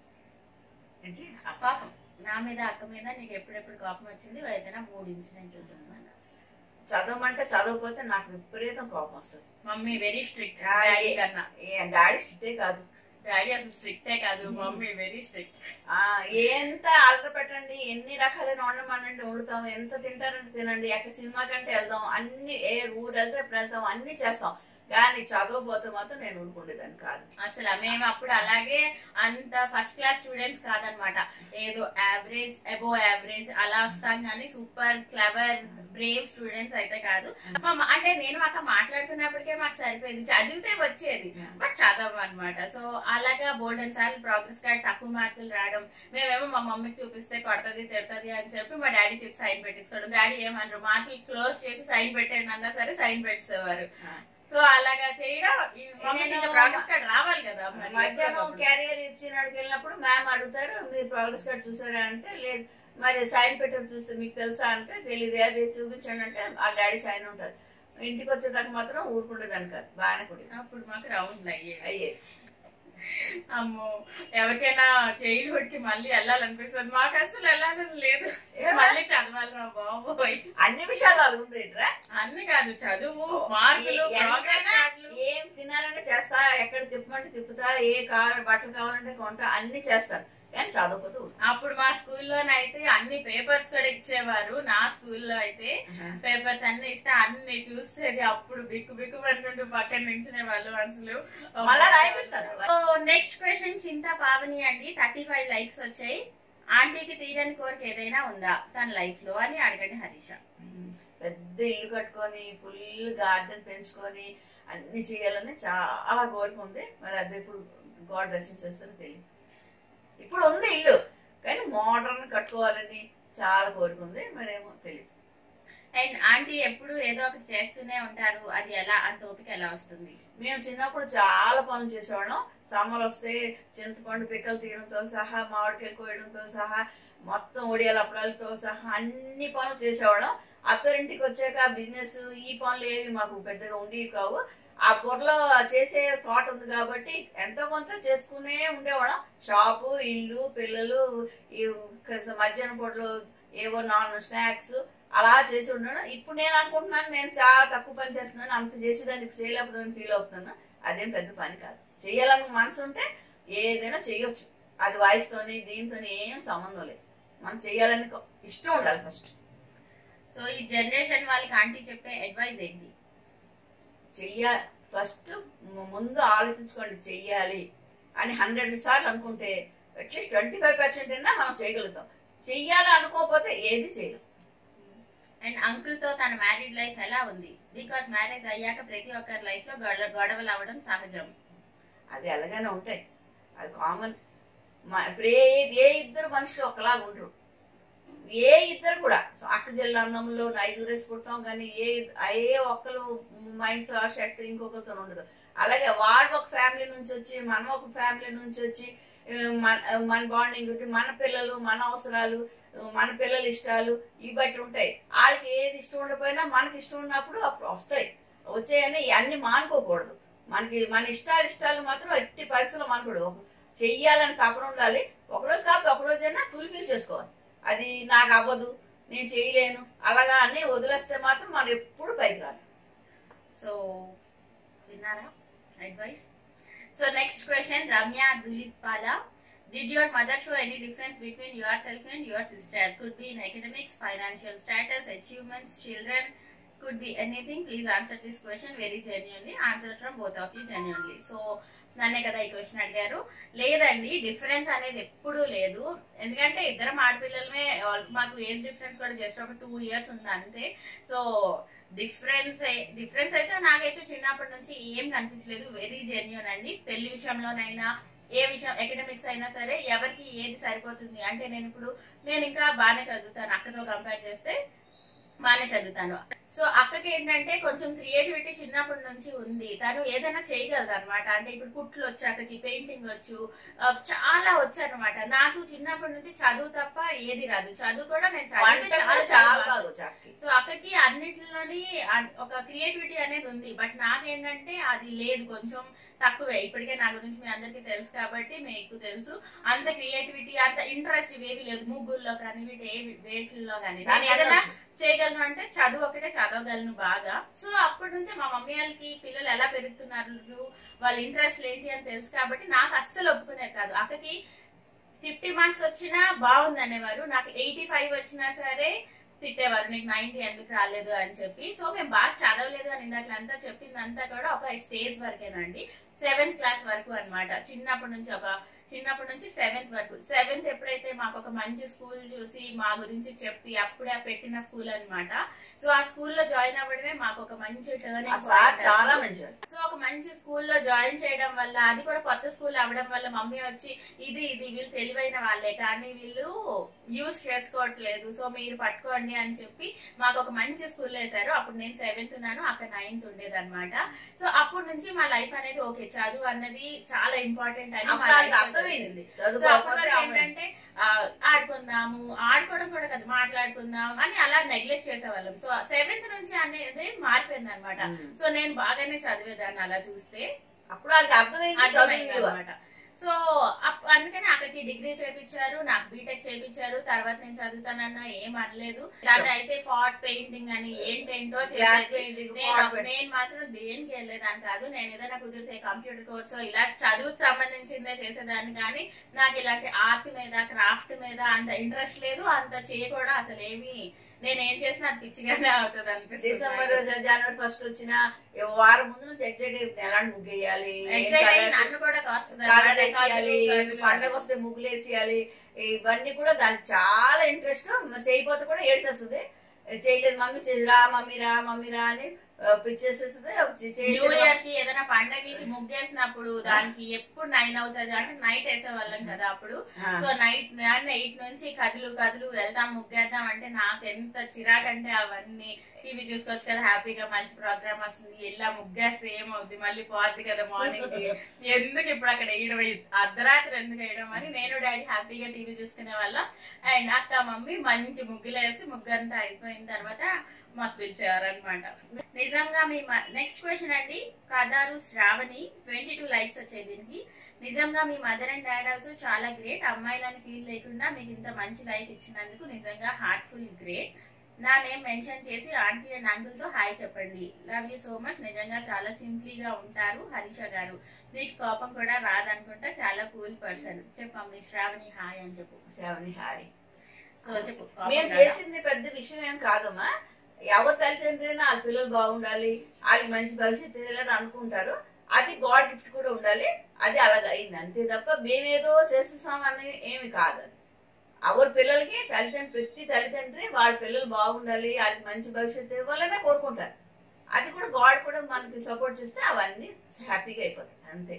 [SPEAKER 2] ఏంటి?
[SPEAKER 1] కోపం నా మీద అక్క మీద నీకు ఎప్పుడెప్పుడు కోపం వచ్చింది ఏదైనా మూడు ఇన్సిడెంట్లు చెప్పమన్నా
[SPEAKER 2] చదవమంటే చదవకపోతే నాకు విపరీతం కోపం వస్తుంది
[SPEAKER 1] మమ్మీ వెరీ స్ట్రిక్ట్
[SPEAKER 2] ఆ,
[SPEAKER 1] డాడీ
[SPEAKER 2] ఏ-
[SPEAKER 1] కన్నా
[SPEAKER 2] ఏ డాడీ స్ట్రిక్టే కాదు
[SPEAKER 1] డాడీ అసలు స్ట్రిక్టే కాదు మమ్మీ వెరీ స్ట్రిక్ట్
[SPEAKER 2] ఆ ఎంత ఆర్డర్ పెట్టండి ఎన్ని రకాలైన వండమనండి వండుతాం ఎంత తింటారంటే తినండి ఎక్కడ సినిమా కంటే వెళ్దాం అన్ని ఏ ఊరు వెళ్తే ఎప్పుడు వెళ్తాం అన్ని చేస్తాం కానీ చదవబోతే మాత్రం నేను ఊరుకుండేదాన్ని కాదు
[SPEAKER 1] అసలు మేము అప్పుడు అలాగే అంత ఫస్ట్ క్లాస్ స్టూడెంట్స్ కాదనమాట ఏదో యావరేజ్ అబో యావరేజ్ అలా వస్తాం కానీ సూపర్ క్లవర్ బ్రేవ్ స్టూడెంట్స్ అయితే కాదు మా మా- అంటే నేను అక్క మాట్లాడుకున్నప్పటికే మాకు సరిపోయింది చదివితే వచ్చేది బట్ చదవం అనమాట సో అలాగా బోల్డెన్ సార్లు ప్రోగ్రెస్ కార్డ్ తక్కువ మార్కులు రావడం మేమేమో మా మమ్మీకి చూపిస్తే కొడతది తిడతది అని చెప్పి మా డాడీ చేసి సైన్ పెట్టించుకోవడం డాడీ ఏమన్నారు మార్కులు క్లోజ్ చేసి సైన్ పెట్టండి అన్నా సరే సైన్ పెట్టేసేవారు సో అలాగా చేయడం ఈ మమ్మీకి ఇంకా
[SPEAKER 2] నేను-
[SPEAKER 1] ప్రోగ్రెస్ కార్డ్ రావాలి కదా మరి
[SPEAKER 2] మధ్యాహ్నం
[SPEAKER 1] ఎప్పుడప్పుడు.
[SPEAKER 2] క్యారియర్ ఇచ్చినాడికి వెళ్ళినప్పుడు మ్యామ్ అడుగుతారు మీరు ప్రోగ్రెస్ కార్డ్ చూసారా అంటే లేదు మరి సైన్ పెట్టని చూస్తే మీకు తెలుసా అంటే తెలియదు అది చూపించండి అంటే వాళ్ళ డాడీ సైన్ ఉంటుంది ఇంటికి వచ్చేదాకా మాత్రం ఊరుకుండేదాన్ని కాదు బాగానే కుడి
[SPEAKER 1] అప్పుడు మాకు రౌండ్లు అయ్యేవి
[SPEAKER 2] అయ్యే
[SPEAKER 1] అమ్మో ఎవరికైనా చైల్డ్హుడ్ కి మళ్ళీ వెళ్ళాలనిపిస్తుంది మాకు అసలు వెళ్ళాలని లేదు
[SPEAKER 2] ఏరా?
[SPEAKER 1] మళ్ళీ చదవాలరా బాబోయ్
[SPEAKER 2] అన్ని విషయాలు అది ఉంది ఏంట్రా?
[SPEAKER 1] అన్ని కాదు చదువు మార్కులు
[SPEAKER 2] ఏ-
[SPEAKER 1] ప్రోగ్రెస్
[SPEAKER 2] ఎంతైనా
[SPEAKER 1] కార్డులు
[SPEAKER 2] ఏం తినాలంటే చేస్తా ఎక్కడ తిప్పమంటే తిప్పుతా ఏ కావాలి బట్టలు కావాలంటే కొంటా అన్ని చేస్తాను కానీ చదవకపోతే ఊరుకో.
[SPEAKER 1] అప్పుడు మా స్కూల్లోనైతే అన్ని పేపర్స్ కూడా ఇచ్చేవారు నా స్కూల్లో అయితే పేపర్స్ అన్ని ఇస్తే అన్ని చూసేది అప్పుడు బిక్కు బిక్కు అనుకుంటూ పక్కన నించునే వాళ్ళు అసలు
[SPEAKER 2] మళ్ళా రాయిపిస్తారు
[SPEAKER 1] నెక్స్ట్ క్వశ్చన్ చింత పావని అండి థర్టీ ఫైవ్ లైక్స్ వచ్చాయి ఆంటీకి తీరని కోరిక ఏదైనా ఉందా తన లైఫ్ లో అని అడగండి హరీష
[SPEAKER 2] పెద్ద ఇల్లు కట్టుకొని ఫుల్ గార్డెన్ పెంచుకొని అన్ని చేయాలని చాలా కోరిక ఉంది మరి అది ఇప్పుడు గాడ్ బ్లెస్సింగ్స్ చేస్తారో తెలియదు ఇప్పుడు ఉంది ఇల్లు కానీ మోడర్న్ కట్టుకోవాలని చాలా కోరిక ఉంది మరేమో తెలియదు
[SPEAKER 1] అండ్ ఆంటీ ఎప్పుడు ఏదో ఒకటి చేస్తూనే ఉంటారు అది ఎలా అంత ఓపిక ఎలా వస్తుంది
[SPEAKER 2] మేము చిన్నప్పుడు చాలా పనులు చేసేవాళ్ళం సమ్మర్ వస్తే చింతపండు పిక్కలు తీయడంతో సహా మామిడికాయలు కోయడంతో సహా మొత్తం ఒడియాల అప్పడాలతో సహా అన్ని పనులు చేసేవాళ్ళం అత్తరింటికి వచ్చాక బిజినెస్ ఈ పనులు ఏవి మాకు పెద్దగా ఉండేవి కావు ఆ బుర్రలో చేసే తోట ఉంది కాబట్టి ఎంతో కొంత చేసుకునే ఉండేవాళ్ళం షాపు ఇల్లు పిల్లలు ఈ కస- మధ్యాహ్నం పూటలు ఏవో నాన్ స్నాక్స్ అలా చేసి ఉండను ఇప్పుడు నేను అనుకుంటున్నాను నేను చాలా తక్కువ పని చేస్తున్నాను అంత చేసేదాన్ని ఇప్పుడు చేయలేకపోతున్నాను ఫీల్ అవుతున్నాను అదేం పెద్ద పని కాదు చేయాలని మనసు ఉంటే ఏదైనా చేయొచ్చు అది వాయిస్తోని దీంతోని ఏం సంబంధం లేదు మనం చేయాలని కొ- ఇష్టం ఉండాలి ఫస్ట్
[SPEAKER 1] సో ఈ జనరేషన్ వాళ్ళకి ఆంటీ చెప్పే అడ్వైస్ ఏంటి
[SPEAKER 2] చెయ్యాలి ఫస్ట్ ముందు ఆలోచించుకోండి చెయ్యాలి అని హండ్రెడ్ సార్లు అనుకుంటే అట్లీస్ట్ ట్వంటీ ఫైవ్ పర్సెంట్ అయినా మనం చేయగలుగుతాం చెయ్యాలి అనుకోకపోతే ఏది చేయలేం
[SPEAKER 1] అండ్ అంకుల్ తో తన మ్యారీడ్ లైఫ్ ఎలా ఉంది బికాస్ మ్యారేజ్ అయ్యాక ప్రతి ఒక్కరి లైఫ్ లో గొడవ- గొడవలు అవ్వడం సహజం
[SPEAKER 2] అది ఎలాగైనా ఉంటాయి అది కామన్ ఇప్పుడు ఏ ఏ ఇద్దరు మనుషులు ఒకలాగా ఉండరు ఏ ఇద్దరు కూడా సో అక్క జిల్లా అన్నంలో ఐదుగురు వేసి పుడతాం కానీ ఏ ఇద్- ఏ ఒక్కరు మైండ్ తో షర్ట్ ఇంకొకరితో ఉండదు అలాగే వాళ్ళు ఒక ఫ్యామిలీ నుంచి వచ్చి మనం ఒక ఫ్యామిలీ నుంచి వచ్చి ఆ, మన మన బాండింగ్ మన పిల్లలు మన అవసరాలు ఆ, మన పిల్లల ఇష్టాలు ఇవి బట్టి ఉంటాయి వాళ్ళకి ఏది ఇష్టం ఉండకపోయినా మనకి ఇష్టం ఉన్నప్పుడు అప్పుడు వస్తాయి వచ్చాయని అన్ని మానుకోకూడదు మనకి మన ఇష్టాలు ఇష్టాలు మాత్రం ఎట్టి పరిస్థితుల్లో మనకుడు చెయ్యాలని తపన ఉండాలి ఒకరోజు కాకపోతే ఒక రోజైనా ఫుల్ఫిల్ చేసుకోవాలి అది నాకు అవ్వదు నేను చేయలేను అలాగా అని వదిలేస్తే మాత్రం మనం ఎప్పుడు పైకి రాలి
[SPEAKER 1] సో విన్నారా advice so next question Ramya Dulipala Did your mother show any difference between yourself and your sister? Could be in academics, financial status, achievements, children, could be anything. Please answer this question very genuinely. Answer from both of you genuinely. So, నన్నే కదా ఈ question అడిగారు లేదండి difference అనేది ఎప్పుడూ లేదు ఎందుకంటే ఇద్దరం ఆడపిల్లలమే మాకు ఏజ్ డిఫరెన్స్ కూడా జస్ట్ ఒక టూ ఇయర్స్ ఉంది అంతే సో డిఫరెన్స్ డిఫరెన్స్ అయితే నాకైతే చిన్నప్పటి నుంచి ఏం కనిపించలేదు వెరీ జెన్యున్ అండి పెళ్లి విషయంలోనైనా ఏ విషయం ఎకడమిక్స్ అయినా సరే ఎవరికి ఏది సరిపోతుంది అంటే నేను ఇప్పుడు నేను ఇంకా బాగానే చదువుతాను అక్కతో కంపేర్ చేస్తే బాగానే చదువుతాను సో అక్కకి ఏంటంటే కొంచెం క్రియేటివిటీ చిన్నప్పటి నుంచి ఉంది తను ఏదైనా చేయగలదు అనమాట అంటే ఇప్పుడు కుట్లు వచ్చు అక్కకి పెయింటింగ్ వచ్చు ఆ, చాలా వచ్చు అనమాట నాకు చిన్నప్పటి నుంచి చదువు తప్ప ఏది రాదు చదువు కూడా నేను చదివితే
[SPEAKER 2] వంట
[SPEAKER 1] చాలా
[SPEAKER 2] కూడా
[SPEAKER 1] చాలా
[SPEAKER 2] చాలా
[SPEAKER 1] బాగా
[SPEAKER 2] బాగా చాకి
[SPEAKER 1] సో అక్కకి అన్నిటిలోని అన్- ఒక క్రియేటివిటీ అనేది ఉంది బట్ నాకేంటంటే అది లేదు కొంచెం తక్కువే ఇప్పటికే నా గురించి మీ అందరికీ తెలుసు కాబట్టి మీకు తెలుసు అంత క్రియేటివిటీ అంత ఇంట్రెస్ట్ ఇవేవి లేదు ముగ్గుల్లో కానీ వీటి ఏ వేటిల్లో కానీ నేను ఏదైనా చేయగలను అంటే చదువు ఒకటే చదవగలను బాగా సో అప్పటి నుంచి మా మమ్మీ వాళ్ళకి పిల్లలు ఎలా పెరుగుతున్నారు వాళ్ళ ఇంట్రెస్ట్ ఏంటి అని తెలుసు కాబట్టి నాకు అస్సలు ఒప్పుకునేది కాదు అక్కకి ఫిఫ్టీ మార్క్స్ వచ్చినా బాగుంది అనేవారు నాకు ఎయిటీ ఫైవ్ వచ్చినా సరే తిట్టేవారు నీకు నైన్టీ ఎందుకు రాలేదు అని చెప్పి సో మేము బాగా చదవలేదు అని ఇందాక అంతా చెప్పిందంతా కూడా ఒక స్టేజ్ వరకేనండి సెవెంత్ క్లాస్ వరకు అన్నమాట చిన్నప్పటి నుంచి ఒక చిన్నప్పటి నుంచి సెవెంత్ వరకు సెవెంత్ ఎప్పుడైతే మాకు ఒక మంచి స్కూల్ చూసి మా గురించి చెప్పి అప్పుడే పెట్టిన స్కూల్ అన్నమాట సో ఆ స్కూల్లో జాయిన్ అవ్వడమే మాకు ఒక మంచి
[SPEAKER 2] ఆ
[SPEAKER 1] టర్నింగ్
[SPEAKER 2] సార్ చాలా మంచివారు
[SPEAKER 1] సో ఒక మంచి స్కూల్లో జాయిన్ చేయడం వల్ల అది కూడా కొత్త స్కూల్ అవ్వడం వల్ల మమ్మీ వచ్చి ఇది ఇది వీళ్ళు తెలివైన వాళ్ళే కానీ వీళ్ళు యూస్ చేసుకోవట్లేదు సో మీరు పట్టుకోండి అని చెప్పి మాకు ఒక మంచి స్కూల్ వేశారు అప్పుడు నేను సెవెంత్ ఉన్నాను అక్కడ నైన్త్ ఉండేది అనమాట సో అప్పటి నుంచి మా లైఫ్ అనేది ఓకే చదువు అన్నది చాలా ఇంపార్టెంట్ అని మా
[SPEAKER 2] అప్పుడు
[SPEAKER 1] life
[SPEAKER 2] వాళ్ళకి
[SPEAKER 1] లో
[SPEAKER 2] అర్థమైంది
[SPEAKER 1] తెలిసింది. సో అప్పటి
[SPEAKER 2] చదువుకోకపోతే
[SPEAKER 1] వరకు
[SPEAKER 2] అమ్మాయి.
[SPEAKER 1] ఏంటంటే ఆ, ఆడుకుందాము ఆడుకోవడం కూడా కదా మాట్లాడుకుందాం అని అలా నెగ్లెక్ట్ చేసేవాళ్ళం సో సెవెంత్ నుంచి అనేది మారిపోయింది అనమాట
[SPEAKER 2] ఉమ్.
[SPEAKER 1] సో నేను బాగానే చదివేదాన్ని అలా చూస్తే
[SPEAKER 2] అప్పుడు వాళ్ళకి అర్థమైంది చదువు
[SPEAKER 1] అర్థమైంది
[SPEAKER 2] విలువ.
[SPEAKER 1] అనమాట సో అప్- అందుకని అక్కడికి డిగ్రీ చేపించారు నాకు బీటెక్ చేపించారు తర్వాత నేను చదువుతానన్నా ఏం అనలేదు దాని అయితే పాట్ పెయింటింగ్ అని ఏంటేంటో
[SPEAKER 2] గ్లాస్
[SPEAKER 1] చేసేది
[SPEAKER 2] పెయింటింగ్,
[SPEAKER 1] నేను
[SPEAKER 2] పాట్ పెయింటింగ్.
[SPEAKER 1] నేను మాత్రం దేనికి వెళ్ళేదాన్ని కాదు నేను ఏదైనా కుదిరితే కంప్యూటర్ కోర్స్ ఇలా చదువుకు సంబంధించిందే చేసేదాన్ని కానీ నాకు ఇలాంటి ఆర్ట్ మీద క్రాఫ్ట్ మీద అంత ఇంట్రెస్ట్ లేదు అంత చేయకూడదు అసలు ఏమి నేను ఏం చేసినా అది పిచ్చిగానే అవుతుంది అనిపిస్తుంది
[SPEAKER 2] డిసెంబర్ జనవరి ఫస్ట్ వచ్చిన ఏ వారం ముందు నుంచి ఎగ్జైట్ ఎలాంటి ముగ్గు వేయాలి ఏం
[SPEAKER 1] ఎగ్జైట్ అయ్యి
[SPEAKER 2] colours,
[SPEAKER 1] నన్ను కూడా కాస్తుంది
[SPEAKER 2] కలర్
[SPEAKER 1] అన్నమాట.
[SPEAKER 2] వేసేయాలి
[SPEAKER 1] కదులు, కదులు
[SPEAKER 2] పండగ వస్తే ముగ్గులు వేసేయాలి ఇవన్నీ కూడా దానికి చాలా ఇంట్రెస్ట్ చేయకపోతే కూడా ఏడ్చేస్తుంది చేయలేదు మమ్మీ చేసి రా మమ్మీ రా మమ్మీ రా అని ఆ, పిచ్చేసేస్తుంది అవి చే-
[SPEAKER 1] న్యూ
[SPEAKER 2] చేసేది
[SPEAKER 1] ఇయర్ కి ఏదైనా పండగలకి ముగ్గేసినప్పుడు దానికి ఎప్పుడు నైన్ అవుతుంది అంటే నైట్ వేసేవాళ్ళం కదా అప్పుడు
[SPEAKER 2] ఆ,
[SPEAKER 1] సో నైట్ ఎయిట్ నుంచి కదులు కదులు వెళ్దాం ముగ్గేద్దాం అంటే నాకు ఎంత చిరాకంటే అవన్నీ టీవీ చూసుకోవచ్చు కదా హ్యాపీగా మంచి ప్రోగ్రామ్ వస్తుంది ఇలా ముగ్గేస్తే ఏమవుద్ది మళ్ళీ పోద్ది కదా మార్నింగ్ కి ఎందుకు ఇప్పుడు అక్కడ వేయడం అర్ధరాత్రి ఎందుకు వేయడం అని నేను డాడీ హ్యాపీగా టీవీ చూసుకునే వాళ్ళం అండ్ అక్క మమ్మీ మంచి ముగ్గులు వేసి ముగ్గు అంతా అయిపోయిన తర్వాత మాకు పిలిచేవారు అనమాట నిజంగా మీ నెక్స్ట్ క్వశ్చన్ అండి కదారు శ్రావణి ట్వంటీ టూ లైక్స్ వచ్చాయి దీనికి నిజంగా మీ మదర్ అండ్ డాడ్ ఆల్సో చాలా గ్రేట్ అమ్మాయిలని ఫీల్ లేకుండా మీకు ఇంత మంచి లైఫ్ ఇచ్చినందుకు నిజంగా హార్ట్ఫుల్ గ్రేట్ నా నేమ్ మెన్షన్ చేసి ఆంటీ అండ్ అంకుల్ తో హాయ్ చెప్పండి లవ్ యూ సో మచ్ నిజంగా చాలా సింప్లీగా ఉంటారు హరీష గారు మీకు కోపం కూడా రాదనుకుంటా చాలా కూల్ పర్సన్ చెప్పమ్మ శ్రావణి హాయ్ అని చెప్పు
[SPEAKER 2] శ్రావణి హాయ్
[SPEAKER 1] సో చెప్పు కోపం
[SPEAKER 2] మేము
[SPEAKER 1] రాదా?
[SPEAKER 2] చేసింది పెద్ద విషయం ఏం కాదమ్మా ఎవరి తల్లిదండ్రులైనా వాళ్ళ పిల్లలు బాగుండాలి వాళ్ళకి మంచి భవిష్యత్తు ఇవ్వాలని అనుకుంటారు అది గాడ్ గిఫ్ట్ కూడా ఉండాలి అది అలాగ అయింది అంతే తప్ప మేమేదో చేసేసామని ఏమి కాదు అది ఎవరి పిల్లలకి తల్లిదండ్రులు ప్రతి తల్లిదండ్రి వాళ్ళ పిల్లలు బాగుండాలి వాళ్ళకి మంచి భవిష్యత్తు ఇవ్వాలనే కోరుకుంటారు అది కూడా గాడ్ కూడా మనకి సపోర్ట్ చేస్తే అవన్నీ హ్యాపీగా అయిపోతాయి అంతే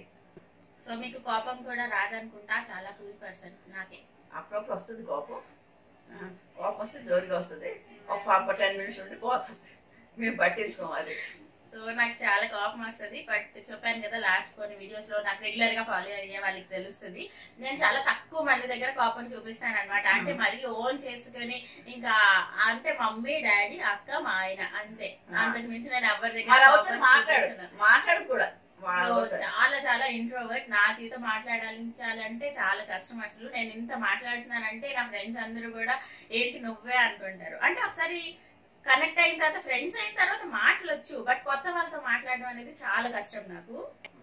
[SPEAKER 1] సో మీకు కోపం కూడా రాదనుకుంటా చాలా కూల్ పర్సన్ నాకే
[SPEAKER 2] అప్పుడప్పుడు వస్తుంది కోపం ఆ, కోపం వస్తే జోరుగా వస్తుంది ఒక పాప టెన్ మినిట్స్ ఉండి పోతుంది మేము పట్టించుకోవాలి
[SPEAKER 1] సో నాకు చాలా కోపం వస్తుంది బట్ చెప్పాను కదా లాస్ట్ కొన్ని వీడియోస్ లో నాకు రెగ్యులర్ గా ఫాలో అయ్యే వాళ్ళకి తెలుస్తుంది నేను చాలా తక్కువ మంది దగ్గర కోపం చూపిస్తాను అనమాట అంటే
[SPEAKER 2] Hmm.
[SPEAKER 1] మరీ ఓన్ చేసుకుని ఇంకా అంటే మమ్మీ డాడీ అక్క మా ఆయన అంతే
[SPEAKER 2] Ah.
[SPEAKER 1] అంతకు మించి నేను ఎవరి
[SPEAKER 2] మరి
[SPEAKER 1] దగ్గర
[SPEAKER 2] అవతల
[SPEAKER 1] కోపం
[SPEAKER 2] మాట్లాడు
[SPEAKER 1] చూపించను.
[SPEAKER 2] మాట్లాడదు కూడా వాళ్ళ
[SPEAKER 1] సో
[SPEAKER 2] అవతల.
[SPEAKER 1] చాలా చాలా ఇంట్రోవర్ట్ నా చేత మాట్లాడాలంటే చాలా కష్టం అసలు నేను ఇంత మాట్లాడుతున్నానంటే నా ఫ్రెండ్స్ అందరూ కూడా ఏంటి నువ్వే అనుకుంటారు అంటే ఒకసారి కనెక్ట్ అయిన తర్వాత ఫ్రెండ్స్ అయిన తర్వాత మాటలొచ్చు బట్ కొత్త వాళ్ళతో మాట్లాడడం అనేది చాలా కష్టం నాకు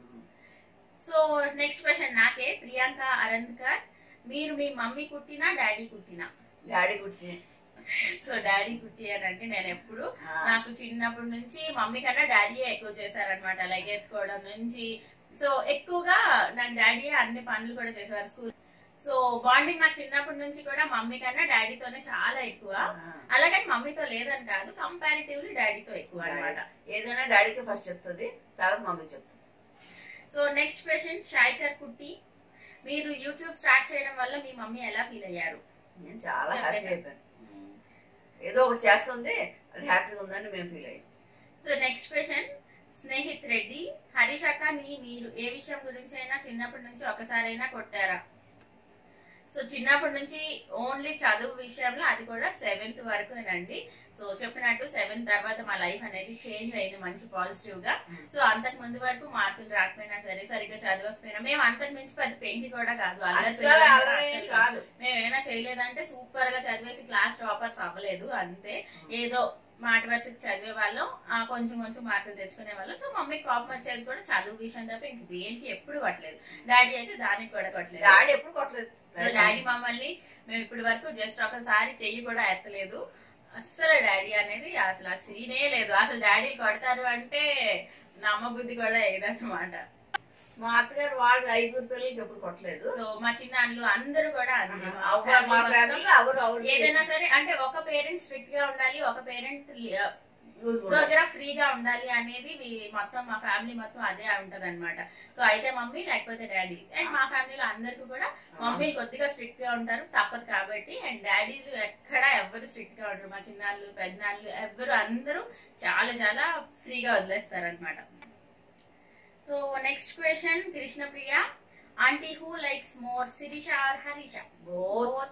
[SPEAKER 1] సో నెక్స్ట్ క్వశ్చన్ నాకే ప్రియాంక అరంత్కర్ మీరు మీ మమ్మీ కుట్టినా డాడీ కుట్టినా
[SPEAKER 2] డాడీ గుర్తి
[SPEAKER 1] సో డాడీ కుట్టియారంటే నేను ఎప్పుడు నాకు చిన్నప్పటి నుంచి మమ్మీ కన్నా డాడీయే ఎక్కువ చేశారనమాట లైక్ ఎత్తుకోవడం నుంచి సో ఎక్కువగా నాకు డాడీయే అన్ని పనులు కూడా చేసేవారు స్కూల్ సో బాండింగ్ నాకు చిన్నప్పటి నుంచి కూడా మమ్మీ కన్నా డాడీతోనే చాలా ఎక్కువ అలాగని మమ్మీతో లేదని కాదు కంపారిటివ్లీ డాడీతో ఎక్కువ అన్నమాట
[SPEAKER 2] ఏదైనా డాడీకి ఫస్ట్ చెప్తుంది తర్వాత మమ్మీకి చెప్తుంది
[SPEAKER 1] సో నెక్స్ట్ క్వశ్చన్ షాయికర్ కుట్టి మీరు యూట్యూబ్ స్టార్ట్ చేయడం వల్ల మీ మమ్మీ ఎలా ఫీల్ అయ్యారు
[SPEAKER 2] నేను చాలా హ్యాపీ
[SPEAKER 1] చెప్పేసి.
[SPEAKER 2] అయిపోయాను ఏదో ఒకటి చేస్తుంది అది హ్యాపీగా ఉందని మేము ఫీల్ అయ్యాం
[SPEAKER 1] so next question Snehith Reddy Harish అక్కని మీరు ఏ విషయం గురించి అయినా చిన్నప్పటి నుంచి ఒకసారైనా కొట్టారా సో చిన్నప్పటి నుంచి ఓన్లీ చదువు విషయంలో అది కూడా సెవెంత్ వరకునండి సో చెప్పినట్టు సెవెంత్ తర్వాత మా లైఫ్ అనేది చేంజ్ అయింది మంచి పాజిటివ్ గా సో అంతకు ముందు వరకు మార్కులు రాకపోయినా సరే సరిగ్గా చదవకపోయినా మేము అంతకు మించి పెద్ద పెంకి కూడా కాదు అల్లరి
[SPEAKER 2] అస్సలు
[SPEAKER 1] పిల్లలం
[SPEAKER 2] అల్లరి
[SPEAKER 1] అస్సలు కాదు.
[SPEAKER 2] కాదు
[SPEAKER 1] మేము ఏమైనా చేయలేదంటే సూపర్ గా చదివేసి క్లాస్ టాపర్స్ అవ్వలేదు అంతే ఏదో మాట వరుసకి చదివే వాళ్ళం ఆ, కొంచెం కొంచెం మార్కులు తెచ్చుకునే వాళ్ళం సో మమ్మీకి కోపం వచ్చేది కూడా చదువు విషయం తప్ప ఇంక దేనికి ఎప్పుడు కొట్టలేదు డాడీ అయితే దానికి కూడా కొట్టలేదు
[SPEAKER 2] డాడీ ఎప్పుడు కొట్టలేదు
[SPEAKER 1] సో డాడీ మమ్మల్ని మేము ఇప్పటి వరకు జస్ట్ ఒకసారి చెయ్యి కూడా ఎత్తలేదు అస్సలు డాడీ అనేది అసలు ఆ సీనే లేదు అసలు డాడీ కొడతారు అంటే నమ్మబుద్ధి కూడా ఏదన్నమాట
[SPEAKER 2] మా అత్తగారు వాళ్ళు ఐదుగురు పిల్లలకి ఎప్పుడు కొట్టలేదు
[SPEAKER 1] సో మా చిన్నాన్నలు అందరూ కూడా అంతే మా
[SPEAKER 2] అవ్వ-
[SPEAKER 1] family
[SPEAKER 2] మా
[SPEAKER 1] మొత్తం
[SPEAKER 2] ఫ్యామిలీలో ఎవరు ఎవరు
[SPEAKER 1] ఏదైనా సరే అంటే ఒక పేరెంట్ స్ట్రిక్ట్ గా ఉండాలి ఒక పేరెంట్
[SPEAKER 2] లూజ్ కూడా
[SPEAKER 1] దగ్గర ఫ్రీగా ఉండాలి అనేది వీ- మొత్తం మా ఫ్యామిలీ మొత్తం అదే ఉంటది అనమాట సో అయితే మమ్మీ లేకపోతే డాడీ అండ్ మా ఫ్యామిలీలో అందరికీ కూడా మమ్మీ కొద్దిగా స్ట్రిక్ట్ గా ఉంటారు తప్పదు కాబట్టి అండ్ డాడీలు ఎక్కడ ఎవ్వరు స్ట్రిక్ట్ గా ఉంటారు మా చిన్నాళ్ళు పెద్దనాళ్ళు ఎవ్వరు అందరూ చాలా చాలా ఫ్రీగా వదిలేస్తారు అనమాట so next question Krishnapriya aunty who likes more Sirisha or Harisha
[SPEAKER 2] Both.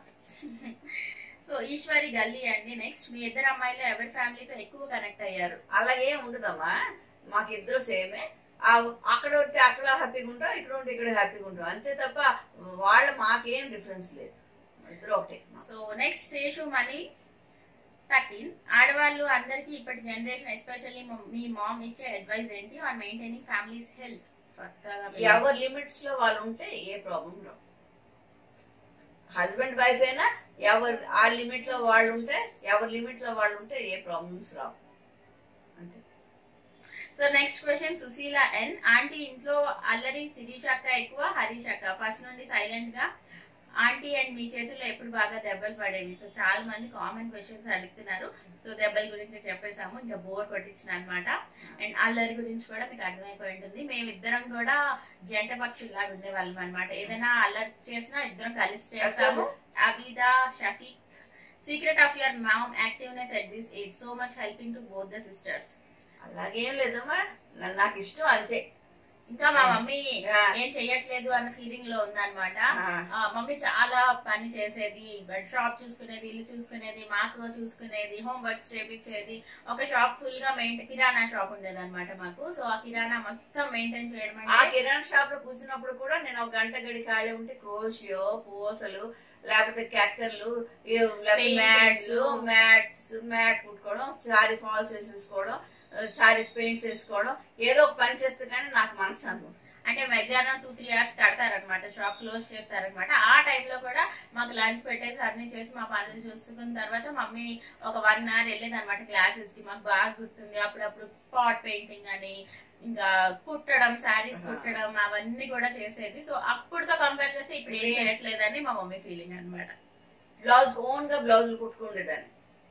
[SPEAKER 1] So Eswari గల్లీ అండి నెక్స్ట్ మీ ఇద్దరు అమ్మాయిలు ఎవరి ఫ్యామిలీతో ఎక్కువ కనెక్ట్ అయ్యారు
[SPEAKER 2] అలాగే ఉండదమ్మా మాకిద్దరు సేమే ఆ అక్కడ ఉంటే అక్కడ హ్యాపీగా ఉంటాం ఇక్కడ ఉంటే ఇక్కడ హ్యాపీగా ఉంటాం అంతే తప్ప వాళ్ళ మాకేం డిఫరెన్స్ లేదు ఇద్దరు ఒకటే
[SPEAKER 1] so next Seshu Mani thirteen ఆడవాళ్ళు అందరికి ఇప్పటి జనరేషన్ ఎస్పెషల్లీ మీ మామ్ ఇచ్చే అడ్వైస్ ఏంటి ఆన్ మెయింటైనింగ్ ఫ్యామిలీస్ హెల్త్
[SPEAKER 2] ఎవరి లిమిట్స్ లో వాళ్ళు ఉంటే ఏ ప్రాబ్లం రావు హస్బెండ్ వైఫ్ అయినా ఎవరు ఆ లిమిట్ లో వాళ్ళు ఉంటే ఎవరి లిమిట్ లో వాళ్ళు ఉంటే ఏ ప్రాబ్లమ్స్ రావు అంతే
[SPEAKER 1] so next question Sushila N aunty ఇంట్లో అల్లరి శిరీష్ అక్క ఎక్కువ హరీష్ అక్క ఫస్ట్ నుండి సైలెంట్ గా ఆంటీ అండ్ మీ చేతుల్లో ఎప్పుడు బాగా దెబ్బలు పడేవి సో చాలా మంది కామన్ క్వశ్చన్స్ అడుగుతున్నారు సో దెబ్బల గురించి చెప్పేసాము ఇంకా బోర్ కొట్టించిన అనమాట అండ్ అల్లరి గురించి కూడా మీకు అర్థమైపోయి ఉంటుంది మేమిద్దరం కూడా జంట పక్షుల్లాగా ఉండేవాళ్ళం అనమాట ఏదైనా అల్లరి చేసినా ఇద్దరం కలిసి చేస్తాము Abida Shafiq secret of your mom activeness at this age so much helping to both the sisters
[SPEAKER 2] అలాగేం లేదమ్మా నా- నాకు ఇష్టం అంతే
[SPEAKER 1] ఇంకా మా మమ్మీ
[SPEAKER 2] ఆ,
[SPEAKER 1] ఏం చెయ్యట్లేదు అన్న ఫీలింగ్ లో ఉందన్నమాట
[SPEAKER 2] ఆ,
[SPEAKER 1] ఆ, మమ్మీ చాలా పని చేసేది బెడ్ షాప్ చూసుకునేది ఇల్లు చూసుకునేది మాకు చూసుకునేది హోమ్ వర్క్స్ చేపించేది ఒక షాప్ ఫుల్ గా మెయింటైన్ కిరాణా షాప్ ఉండేది అనమాట మాకు సో ఆ కిరాణా మొత్తం మెయింటైన్ చేయడం
[SPEAKER 2] ఆ
[SPEAKER 1] అంటే
[SPEAKER 2] కిరాణా షాప్ లో కూర్చున్నప్పుడు కూడా నేను ఒక గంట గడి ఖాళీ ఉంటే క్రోషియో పూసలు లేకపోతే క్యాక్టర్లు లేకపోతే
[SPEAKER 1] Painting
[SPEAKER 2] మ్యాట్స్
[SPEAKER 1] లు.
[SPEAKER 2] మ్యాట్స్ మ్యాట్ కుట్టుకోవడం సారీ ఫాల్స్ వేసేసుకోవడం సారీస్ పెయింట్స్ వేసుకోవడం ఏదో ఒక పని చేస్తే కానీ నాకు మనశ్శాంతి
[SPEAKER 1] అంటే మధ్యాహ్నం టూ త్రీ అవర్స్ కడతారనమాట షాప్ క్లోజ్ చేస్తారనమాట ఆ టైంలో కూడా మాకు లంచ్ పెట్టేసి అన్ని చేసి మా పనులు చూసుకున్న తర్వాత మమ్మీ ఒక వన్ అవర్ వెళ్ళేది అనమాట క్లాసెస్ కి మాకు బాగా గుర్తుంది అప్పుడప్పుడు పాట్ పెయింటింగ్ అని ఇంకా కుట్టడం శారీస్
[SPEAKER 2] ఆహా.
[SPEAKER 1] కుట్టడం అవన్నీ కూడా చేసేది సో అప్పుడుతో కంపేర్ చేస్తే ఇప్పుడు ఏం
[SPEAKER 2] Yes.
[SPEAKER 1] చేయట్లేదని మా మమ్మీ ఫీలింగ్ అన్నమాట
[SPEAKER 2] బ్లౌజ్ ఓన్ గా బ్లౌజులు కుట్టుకుండేదాన్ని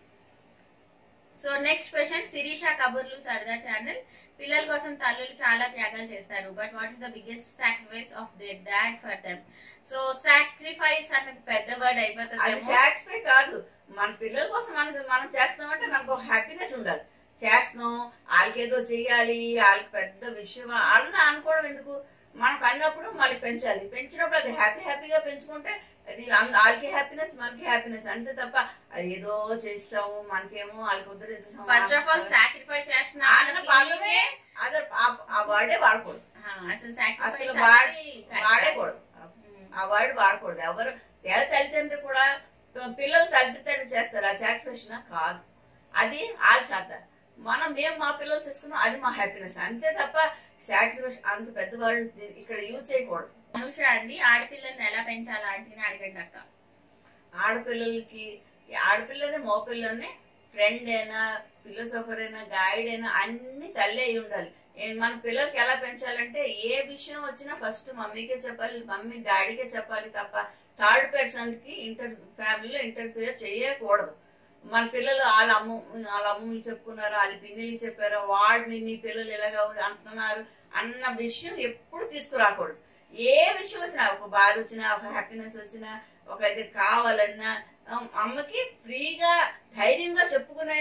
[SPEAKER 1] సో నెక్స్ట్ క్వశ్చన్ శిరీష కబుర్లు సరదా ఛానల్ పిల్లల కోసం తల్లులు చాలా త్యాగాలు చేస్తారు but what is the biggest sacrifice of their dad for them so sacrifice అన్నది పెద్ద వర్డ్
[SPEAKER 2] అది
[SPEAKER 1] అయిపోతుంది
[SPEAKER 2] సాటిస్ఫై కాదు మన పిల్లల కోసం మనం మనం చేస్తామంటే మనకు ఒక హ్యాపీనెస్ ఉండాలి చేస్తున్నాం వాళ్ళకి ఏదో చెయ్యాలి వాళ్ళకి పెద్ద విషయం వాళ్ళని అనుకోవడం ఎందుకు మనకు అన్నప్పుడు మళ్ళీ పెంచాలి పెంచినప్పుడు అది హ్యాపీ హ్యాపీగా పెంచుకుంటే అది అన్- వాళ్ళకి హ్యాపీనెస్ మనకి హ్యాపీనెస్ అంతే తప్ప అది ఏదో చేస్తాము మనకేమో వాళ్ళకి ఉద్ధరించాము
[SPEAKER 1] ఫస్ట్ ఆఫ్ ఆల్ సాక్రిఫై చేస్తున్నా
[SPEAKER 2] అన్న పదమే అదే ఆ- ఆ వర్డే వాడకూడదు
[SPEAKER 1] అసలు సాక్రిఫైస్
[SPEAKER 2] అసలు వాడ- వాడేకూడదు ఆ వర్డ్ వాడకూడదు ఎవరు ఏ తల్లిదండ్రులు కూడా ప- పిల్లలు తల్లిదండ్రులు చేస్తారు ఆ సాటిస్ఫాక్షన్ కాదు అది వాళ్ళ సాధ మనం మేము మా పిల్లలు చేసుకున్నాం అది మా హ్యాపీనెస్ అంతే తప్ప సాక్రిఫైస్ అంత పెద్దవాళ్ళు దీన్ని ఇక్కడ యూజ్ చేయకూడదు
[SPEAKER 1] అనుష అండి ఆడపిల్లల్ని ఎలా పెంచాలా అంటే అడగండి అక్క
[SPEAKER 2] ఆడపిల్లలకి ఈ ఆడపిల్లని మగపిల్లని ఫ్రెండ్ అయినా ఫిలోసోఫర్ అయినా గైడ్ అయినా అన్ని తల్లి అయి ఉండాలి ఏ- మన పిల్లలకి ఎలా పెంచాలంటే ఏ విషయం వచ్చినా ఫస్ట్ మమ్మీకే చెప్పాలి మమ్మీ డాడీకే చెప్పాలి తప్ప థర్డ్ పర్సన్ కి ఇంటర్ ఫ్యామిలీలో ఇంటర్ఫియర్ చేయకూడదు మన పిల్లలు వాళ్ళ అమ్మ వాళ్ళ అమ్మలు చెప్పుకున్నారు వాళ్ళ పిన్నిలు చెప్పారు వాడు మీ నీ పిల్లలు ఎలాగ అంటున్నారు అన్న విషయం ఎప్పుడు తీసుకురాకూడదు ఏ విషయం వచ్చినా ఒక బాధ వచ్చినా ఒక హ్యాపీనెస్ వచ్చినా ఒక ఇది కావాలన్నా అమ్- అమ్మకి ఫ్రీగా ధైర్యంగా చెప్పుకునే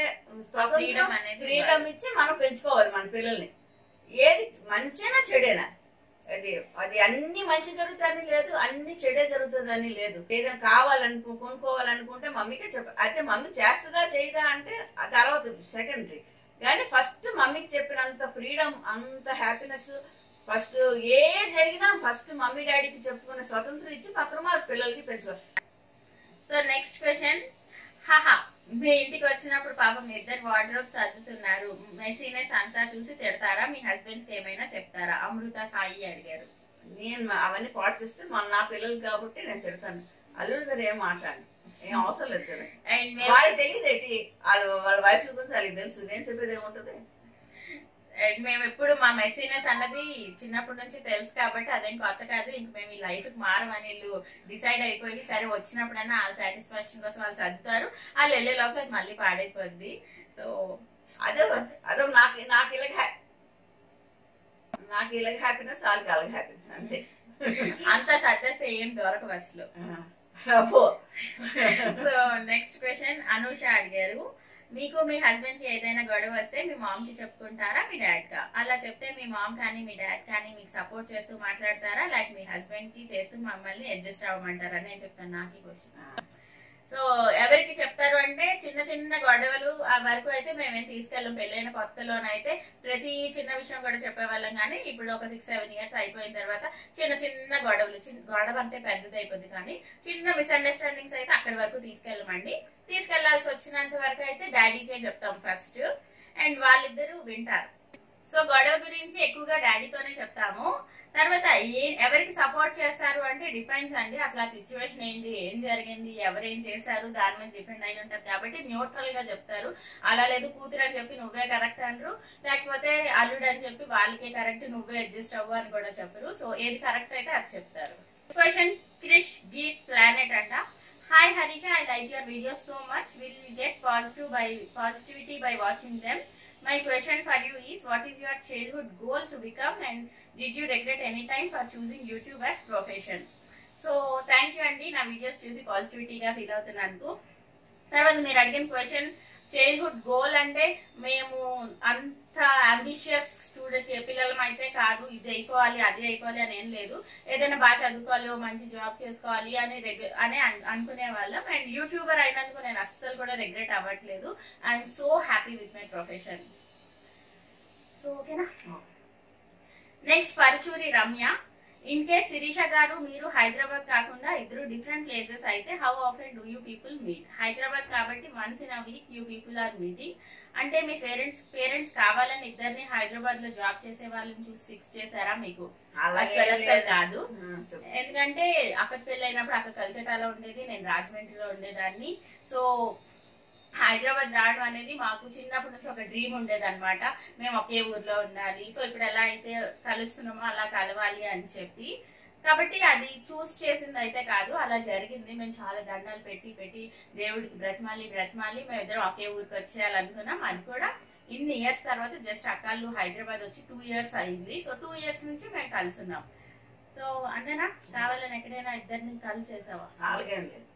[SPEAKER 1] ఫ్రీడమ్ అనేది
[SPEAKER 2] ఫ్రీడమ్ ఇచ్చి మనం పెంచుకోవాలి మన పిల్లల్ని ఏది మంచినా చెడేనా అది అది అన్ని మంచి జరుగుతుందని లేదు అన్ని చెడే జరుగుతుందని లేదు ఏదైనా కావాలనుకో కొనుక్కోవాలనుకుంటే మమ్మీకే చెప్ప అయితే మమ్మీ చేస్తుందా చేయదా అంటే ఆ తర్వాత సెకండరీ కానీ ఫస్ట్ మమ్మీకి చెప్పినంత ఫ్రీడమ్ అంత హ్యాపీనెస్ ఫస్ట్ ఏ జరిగినా ఫస్ట్ మమ్మీ డాడీకి చెప్పుకునే స్వతంత్రం ఇచ్చి మాత్రం మా పిల్లలకి పెంచుకోవాలి
[SPEAKER 1] సో నెక్స్ట్ క్వశ్చన్ హహా మీ ఇంటికి వచ్చినప్పుడు పాపం ఇద్దరు వార్డ్రోబ్ సర్దుతున్నారు మెసీనెస్ అంతా చూసి తిడతారా మీ హస్బెండ్స్ కి ఏమైనా చెప్తారా అమృత సాయి అడిగారు
[SPEAKER 2] నేను మా- అవన్నీ పాడు చేస్తే మన నా పిల్లలు కాబట్టి నేను తిడతాను అల్లుడు దగ్గర ఏం మాట్లాడను ఏం అవసరం లేదు కదా
[SPEAKER 1] అండ్ మేము
[SPEAKER 2] వాళ్ళకి తెలియదు ఏంటి వాళ్ళ వాళ్ళ వైఫ్ గురించి వాళ్ళకి తెలుసు నేను చెప్పేది ఏముంటది
[SPEAKER 1] అండ్ మేము ఎప్పుడు మా మెసీనెస్ అన్నది చిన్నప్పటి నుంచి తెలుసు కాబట్టి అదేం కొత్త కాదు ఇంక మేము ఈ లైఫ్ కి మారమని వీళ్ళు డిసైడ్ అయిపోయి సరే వచ్చినప్పుడైనా వాళ్ళ సాటిస్ఫాక్షన్ కోసం వాళ్ళు సర్దుతారు వాళ్ళు వెళ్ళే లోపల అది మళ్ళీ పాడైపోద్ది సో
[SPEAKER 2] అదే అదే నాకు నాకు ఇలాగ హ్యా- నాకు ఇలాగ హ్యాపీనెస్ వాళ్ళకి అలాగ హ్యాపీనెస్ అంతే
[SPEAKER 1] అంత సర్దేస్తే ఏం దొరకవు అసలు
[SPEAKER 2] అబ్బో.
[SPEAKER 1] సో నెక్స్ట్ క్వశ్చన్ అనూష అడిగారు మీకు మీ హస్బెండ్ కి ఏదైనా గొడవ వస్తే మీ మామ్ కి చెప్పుకుంటారా మీ డాడ్ కా అలా చెప్తే మీ మామ్ కానీ మీ డాడ్ కానీ మీకు సపోర్ట్ చేస్తూ మాట్లాడతారా లైక్ మీ హస్బెండ్ కి చేస్తూ మమ్మల్ని అడ్జస్ట్ అవ్వమంటారా నేను చెప్తాను నాకు క్వశ్చన్ సో ఎవరికి చెప్తారు అంటే చిన్న చిన్న గొడవలు ఆ వరకు అయితే మేమేం తీసుకెళ్ళం పెళ్ళైన కొత్తలోనైతే ప్రతి చిన్న విషయం కూడా చెప్పేవాళ్ళం కానీ ఇప్పుడు ఒక సిక్స్ సెవెన్ ఇయర్స్ అయిపోయిన తర్వాత చిన్న చిన్న గొడవలు చిన్న గొడవ అంటే పెద్దది అయిపోద్ది కానీ చిన్న మిస్అండర్స్టాండింగ్స్ అయితే అక్కడి వరకు తీసుకెళ్ళమండి తీసుకెళ్లాల్సి వచ్చినంత వరకు అయితే డాడీకే చెప్తాం ఫస్ట్ అండ్ వాళ్ళిద్దరూ వింటారు సో గొడవ గురించి ఎక్కువగా డాడీతోనే చెప్తాము తర్వాత ఏ ఎవరికి సపోర్ట్ చేస్తారు అంటే డిపెండ్స్ అండి అసలు ఆ సిచ్యువేషన్ ఏంటి ఏం జరిగింది ఎవరేం చేశారు దాని మీద డిపెండ్ అయి ఉంటది కాబట్టి న్యూట్రల్ గా చెప్తారు అలా లేదు కూతురు అని చెప్పి నువ్వే కరెక్ట్ అనరు లేకపోతే అల్లుడు అని చెప్పి వాళ్ళకే కరెక్ట్ నువ్వే అడ్జస్ట్ అవ్వు అని కూడా చెప్పరు సో ఏది కరెక్ట్ అయితే అది చెప్తారు క్వశ్చన్ క్రిష్ గీట్ ప్లానెట్ అంట hi Harisha I like your videos so much will get positive by positivity by watching them my question for you is what is your childhood goal to become and did you regret any time for choosing YouTube as profession so thank you అండి నా videos చూసి పాజిటివిటీగా feel అవుతున్నందుకు తర్వాత మీరు అడిగిన question childhood goal అంటే మేము అంత ambitious student పిల్లలం అయితే కాదు ఇది అయిపోవాలి అది అయిపోవాలి అని ఏం లేదు ఏదైనా బాగా చదువుకోవాలి ఓ మంచి జాబ్ చేసుకోవాలి అని రెగ్యు అని అన్- అనుకునే వాళ్ళం అండ్ యూట్యూబర్ అయినందుకు నేను అస్సలు కూడా రిగ్రెట్ అవ్వట్లేదు I'm so happy with my profession so ఓకేనా next Paruchuri Ramya in case Sirisha గారు మీరు హైదరాబాద్ కాకుండా ఇద్దరు డిఫరెంట్ ప్లేసెస్ అయితే how often do you people meet Hyderabad కాబట్టి once in a week you people are meeting అంటే మీ పేరెంట్స్ పేరెంట్స్ కావాలని ఇద్దరిని హైదరాబాద్ లో జాబ్ చేసే వాళ్ళని చూసి ఫిక్స్ చేశారా మీకు
[SPEAKER 2] అలాగే
[SPEAKER 1] అసలు అసలు కాదు
[SPEAKER 2] ఉమ్, చెప్పు.
[SPEAKER 1] ఎందుకంటే అక్కకి పెళ్ళి అయినప్పుడు అక్క కలకటాలో ఉండేది నేను రాజమండ్రిలో ఉండేదాన్ని సో హైదరాబాద్ రావడం అనేది మాకు చిన్నప్పటి నుంచి ఒక డ్రీమ్ ఉండేది అనమాట మేము ఒకే ఊర్లో ఉండాలి సో ఇప్పుడు ఎలా అయితే కలుస్తున్నామో అలా కలవాలి అని చెప్పి కాబట్టి అది చూస్ చేసింది అయితే కాదు అలా జరిగింది మేము చాలా దండాలు పెట్టి పెట్టి దేవుడికి బ్రతిమాలి బ్రతిమాలి మేము ఇద్దరం ఒకే ఊరికి వచ్చేయాలనుకున్నాం అది కూడా ఇన్ని ఇయర్స్ తర్వాత జస్ట్ అక్కళ్ళు హైదరాబాద్ వచ్చి టూ ఇయర్స్ అయింది సో టూ ఇయర్స్ నుంచి మేము కలుసున్నాం సో అంతేనా కావాలని ఎక్కడైనా ఇద్దరిని కలిసేసావా
[SPEAKER 2] అలాగేం లేదు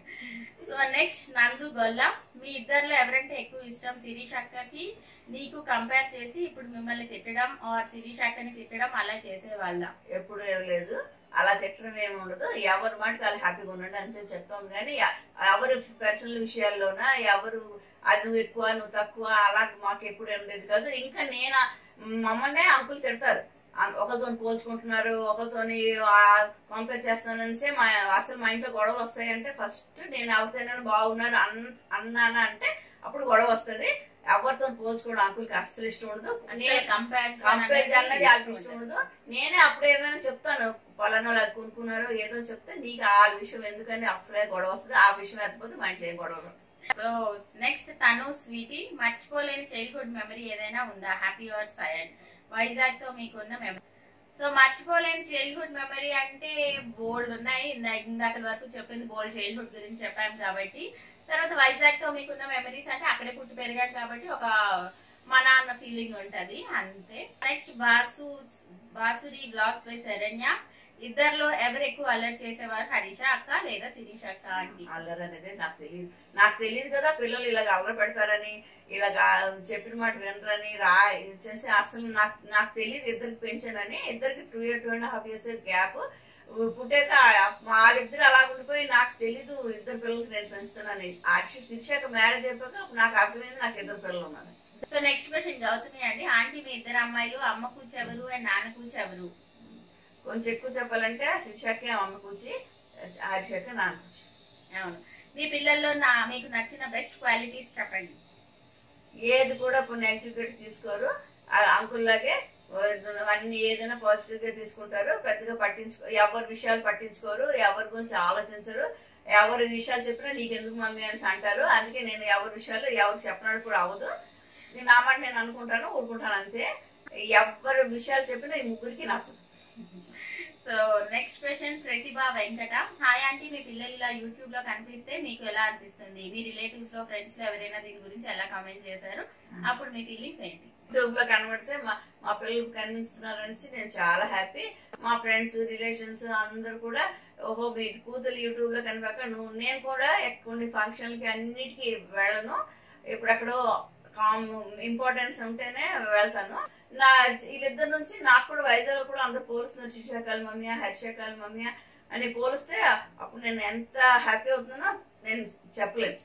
[SPEAKER 1] సో నెక్స్ట్ నందు గొల్ల మీ ఇద్దరిలో ఎవరంటే ఎక్కువ ఇష్టం శిరీష్ అక్కకి నీకు కంపేర్ చేసి ఇప్పుడు మిమ్మల్ని తిట్టడం ఆర్ శిరీష్ అక్కని తిట్టడం అలా చేసేవాళ్ళ
[SPEAKER 2] ఎప్పుడు ఏం లేదు అలా తిట్టడం ఏమి ఉండదు ఎవరి మాటకి వాళ్ళు హ్యాపీగా ఉండండి అంతే చెప్తాం కానీ ఎ- ఎవరి పర్సనల్ విషయాల్లోన ఎవరు అది నువ్వు ఎక్కువ నువ్వు తక్కువ అలా మాకు ఎప్పుడు ఏం లేదు కాదు ఇంకా నేను మమ్మల్నే అంకులు తిడతారు ఆ- ఒకరితో పోల్చుకుంటున్నారు ఒకరితోని కంపేర్ చేస్తున్నాననిసే మా అసలు మా ఇంట్లో గొడవలు వస్తాయంటే ఫస్ట్ నేను ఎవరితోనైనా బాగున్నారు అన్ అన్నానా అంటే అప్పుడు గొడవ వస్తది ఎవరితో పోల్చుకోవడం అంకుల్కి అస్సలు ఇష్టం ఉండదు నేను కంపేర్ అన్నది వాళ్ళకి ఇష్టం ఉండదు నేనే అప్పుడు ఏమైనా చెప్తాను పలానా వాళ్ళు అది కొనుక్కున్నారు ఏదో చెప్తే నీకు ఆ విషయం ఎందుకని అప్పుడే గొడవ వస్తుంది ఆ విషయం ఎత్తపోతే మా ఇంట్లో ఏం గొడవ రాదు.
[SPEAKER 1] సో నెక్స్ట్ తను స్వీటీ మర్చిపోలేని చైల్డ్హుడ్ మెమరీ ఏదైనా ఉందా హ్యాపీ ఆర్ సైలెంట్ వైజాగ్ తో మీకున్న మెమరీ సో మర్చిపోలేని చైల్డ్హుడ్ మెమరీ అంటే బోల్డ్ ఉన్నాయి ఇందా- ఇందాక వరకు చెప్పింది బోల్డ్ చైల్డ్హుడ్ గురించి చెప్పాము కాబట్టి తర్వాత వైజాగ్ తో మీకున్న మెమరీస్ అంటే అక్కడే పుట్టి పెరిగాడు కాబట్టి ఒక మన అన్న ఫీలింగ్ ఉంటది అంతే నెక్స్ట్ బాసు బాసురి బ్లాగ్స్ బై శరణ్య ఇద్దర్లో ఎవరు ఎక్కువ అలర్ట్ చేసేవారు హరీష అక్క లేదా శిరీష అక్క ఆంటీ
[SPEAKER 2] అల్లరి అనేది నాకు తెలియదు నాకు తెలియదు కదా పిల్లలు ఇలాగ అల్లరి పెడతారని ఇలాగ చెప్పిన మాట వినరని రా చేసి అసలు నాకు నాకు తెలియదు ఇద్దరికి పెంచానని ఇద్దరికి two year two and half years gap పుట్టాక వాళ్ళిద్దరు అలా ఉండిపోయి నాకు తెలీదు ఇద్దరు పిల్లలకి నేను పెంచుతున్నాను యాక్చువల్ శిక్షక మ్యారేజ్ అయిపోయాక అప్పుడు నాకు అర్థమైంది నాకు ఇద్దరు పిల్లలు ఉన్నారు
[SPEAKER 1] సో నెక్స్ట్ క్వశ్చన్ గౌతమి అండి ఆంటీ మీ ఇద్దరు అమ్మాయిలు అమ్మ కూర్చెవరు అండ్ నాన్న కూర్చెవరు
[SPEAKER 2] కొంచెం ఎక్కువ చెప్పాలంటే శిక్షకే అమ్మ కూర్చి హరిషకే నాన్న కూర్చి
[SPEAKER 1] అవును మీ పిల్లల్లో నా మీకు నచ్చిన బెస్ట్ క్వాలిటీస్ చెప్పండి
[SPEAKER 2] ఏది కూడా ఇప్పుడు నెగిటివ్ గా తీసుకోరు ఆ అంకుల్ లాగే అన్ని ఏదైనా పాజిటివ్ గా తీసుకుంటారు పెద్దగా పట్టించుకో ఎవరి విషయాలు పట్టించుకోరు ఎవరి గురించి ఆలోచించరు ఎవరి విషయాలు చెప్పినా నీకెందుకు మమ్మీ అని అంటారు అందుకే నేను ఎవరి విషయాలు ఎవరికి చెప్పడానికి కూడా అవ్వదు నేను నా మాట నేను అనుకుంటాను ఊరుకుంటాను అంతే ఎవరి విషయాలు చెప్పినా ఈ ముగ్గురికి నచ్చదు
[SPEAKER 1] so next question Prathibha Venkata hi aunty మీ పిల్లలు ఇలా యూట్యూబ్ లో కనిపిస్తే మీకు ఎలా అనిపిస్తుంది మీ రిలేటివ్స్ లో ఫ్రెండ్స్ లో ఎవరైనా దీని గురించి ఎలా కామెంట్ చేశారు అప్పుడు మీ ఫీలింగ్స్ ఏంటి
[SPEAKER 2] యూట్యూబ్ లో కనబడితే మా మా పిల్లలు కనిపిస్తున్నారు అనేసి నేను చాలా హ్యాపీ మా ఫ్రెండ్స్ రిలేషన్స్ అందరు కూడా ఓహో మీ కూతురు యూట్యూబ్ లో కనిపాక నువ్వు నేను కూడా ఎక్- కొన్ని ఫంక్షన్లకి అన్నిటికీ వెళ్ళను ఇప్పుడెక్కడో ఇంపార్టెన్స్ ఉంటేనే వెళ్తాను నా వీళ్ళిద్దరి నుంచి నాకు కూడా వైజాగ్ కూడా అందరు పోలుస్తున్నారు శిశాకాల మమ్మీ హర్షకాల మమ్మీ అని పోలిస్తే అప్పుడు నేను ఎంత హ్యాపీ అవుతున్నానో నేను చెప్పలేను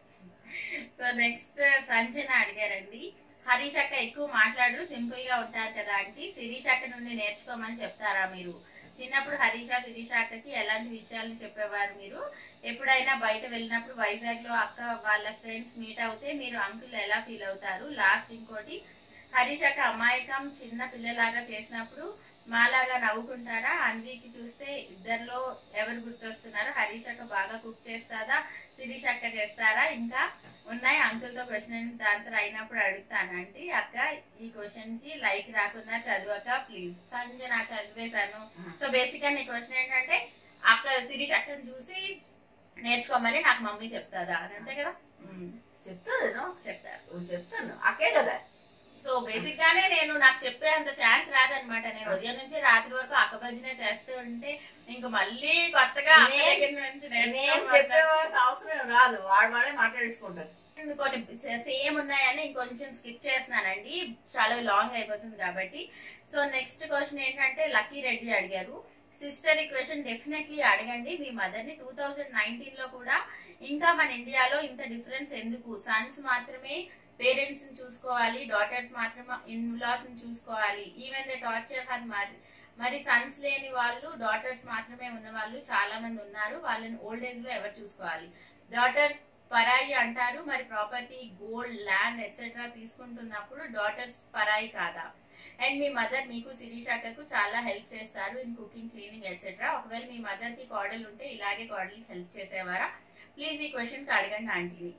[SPEAKER 1] సో నెక్స్ట్ సంజన అడిగారండి హరీష్ అక్క ఎక్కువ మాట్లాడరు సింపుల్ గా ఉంటారు కదా ఆంటీ శిరీష్ అక్క నుండి నేర్చుకోమని చెప్తారా మీరు చిన్నప్పుడు హరీష శిరీష అక్కకి ఎలాంటి విషయాలను చెప్పేవారు మీరు ఎప్పుడైనా బయట వెళ్ళినప్పుడు వైజాగ్ లో అక్క వాళ్ళ ఫ్రెండ్స్ మీట్ అవుతే మీరు అంకుల్ ఎలా ఫీల్ అవుతారు లాస్ట్ ఇంకోటి హరీష్ అక్క అమాయకం చిన్న పిల్లలాగా చేసినప్పుడు మాలాగా నవ్వుకుంటారా అన్వీకి చూస్తే ఇద్దరిలో ఎవరు గుర్తొస్తున్నారు హరీష్ అక్క బాగా కుక్ చేస్తారా శిరీష్ అక్క చేస్తారా ఇంకా ఉన్నాయి అంకుల్ తో క్వశ్చన్ ఆన్సర్ అయినప్పుడు అడుగుతాను అంటే అక్క ఈ క్వశ్చన్ కి లైక్ రాకుండా చదవక ప్లీజ్ సంజన చదివేశాను సో బేసిక్ గా నీ క్వశ్చన్ ఏంటంటే అక్క శిరీష్ అక్కని చూసి నేర్చుకోమని నాకు మమ్మీ చెప్తాదా అని అంతే కదా ఉమ్,
[SPEAKER 2] చెప్తాను
[SPEAKER 1] చెప్తారు
[SPEAKER 2] చెప్తాను అక్కే కదా
[SPEAKER 1] సో బేసిక్ గానే నేను నాకు చెప్పే అంత ఛాన్స్ రాదనమాట నేను ఉదయం నుంచి రాత్రి వరకు అక్క భజనే చేస్తూ ఉంటే ఇంక మళ్ళీ కొత్తగా అక్క
[SPEAKER 2] నేను-
[SPEAKER 1] దగ్గర నుంచి
[SPEAKER 2] నేను
[SPEAKER 1] నేర్చుకోవాలి.
[SPEAKER 2] చెప్పేవాళ్ళకి అవసరం రాదు వాడు వాడే మాట్లాడేసుకుంటారు
[SPEAKER 1] కొన్ని సేమ్ ఉన్నాయని ఇంకొంచెం స్కిప్ చేస్తున్నానండి చాలా లాంగ్ అయిపోతుంది కాబట్టి సో నెక్స్ట్ క్వశ్చన్ ఏంటంటే లక్కీ రెడ్డి అడిగారు సిస్టర్ ఈ క్వశ్చన్ డెఫినెట్లీ అడగండి మీ మదర్ ని టూ థౌజండ్ నైన్టీన్ లో కూడా ఇంకా మన ఇండియాలో ఇంత డిఫరెన్స్ ఎందుకు సన్స్ మాత్రమే పేరెంట్స్ ని చూసుకోవాలి డాటర్స్ మాత్రమే ఇన్ లాస్ ని చూసుకోవాలి ఈవెన్ ద టార్చర్ హర్ మరి మరి సన్స్ లేని వాళ్ళు డాటర్స్ మాత్రమే ఉన్న వాళ్ళు చాలా మంది ఉన్నారు వాళ్ళని ఓల్డ్ ఏజ్ లో ఎవరు చూసుకోవాలి డాటర్స్ పరాయి అంటారు మరి ప్రాపర్టీ గోల్డ్ ల్యాండ్ ఎట్సెట్రా తీసుకుంటున్నప్పుడు డాటర్స్ పరాయి కాదా అండ్ మీ మదర్ మీకు శిరీషాకకు చాలా హెల్ప్ చేస్తారు ఇన్ కుకింగ్ క్లీనింగ్ ఎట్సెట్రా ఒకవేళ మీ మదర్ కి కోడలు ఉంటే ఇలాగే కోడలు హెల్ప్ చేసేవారా ప్లీజ్ ఈ క్వశ్చన్ కి అడగండి ఆంటీని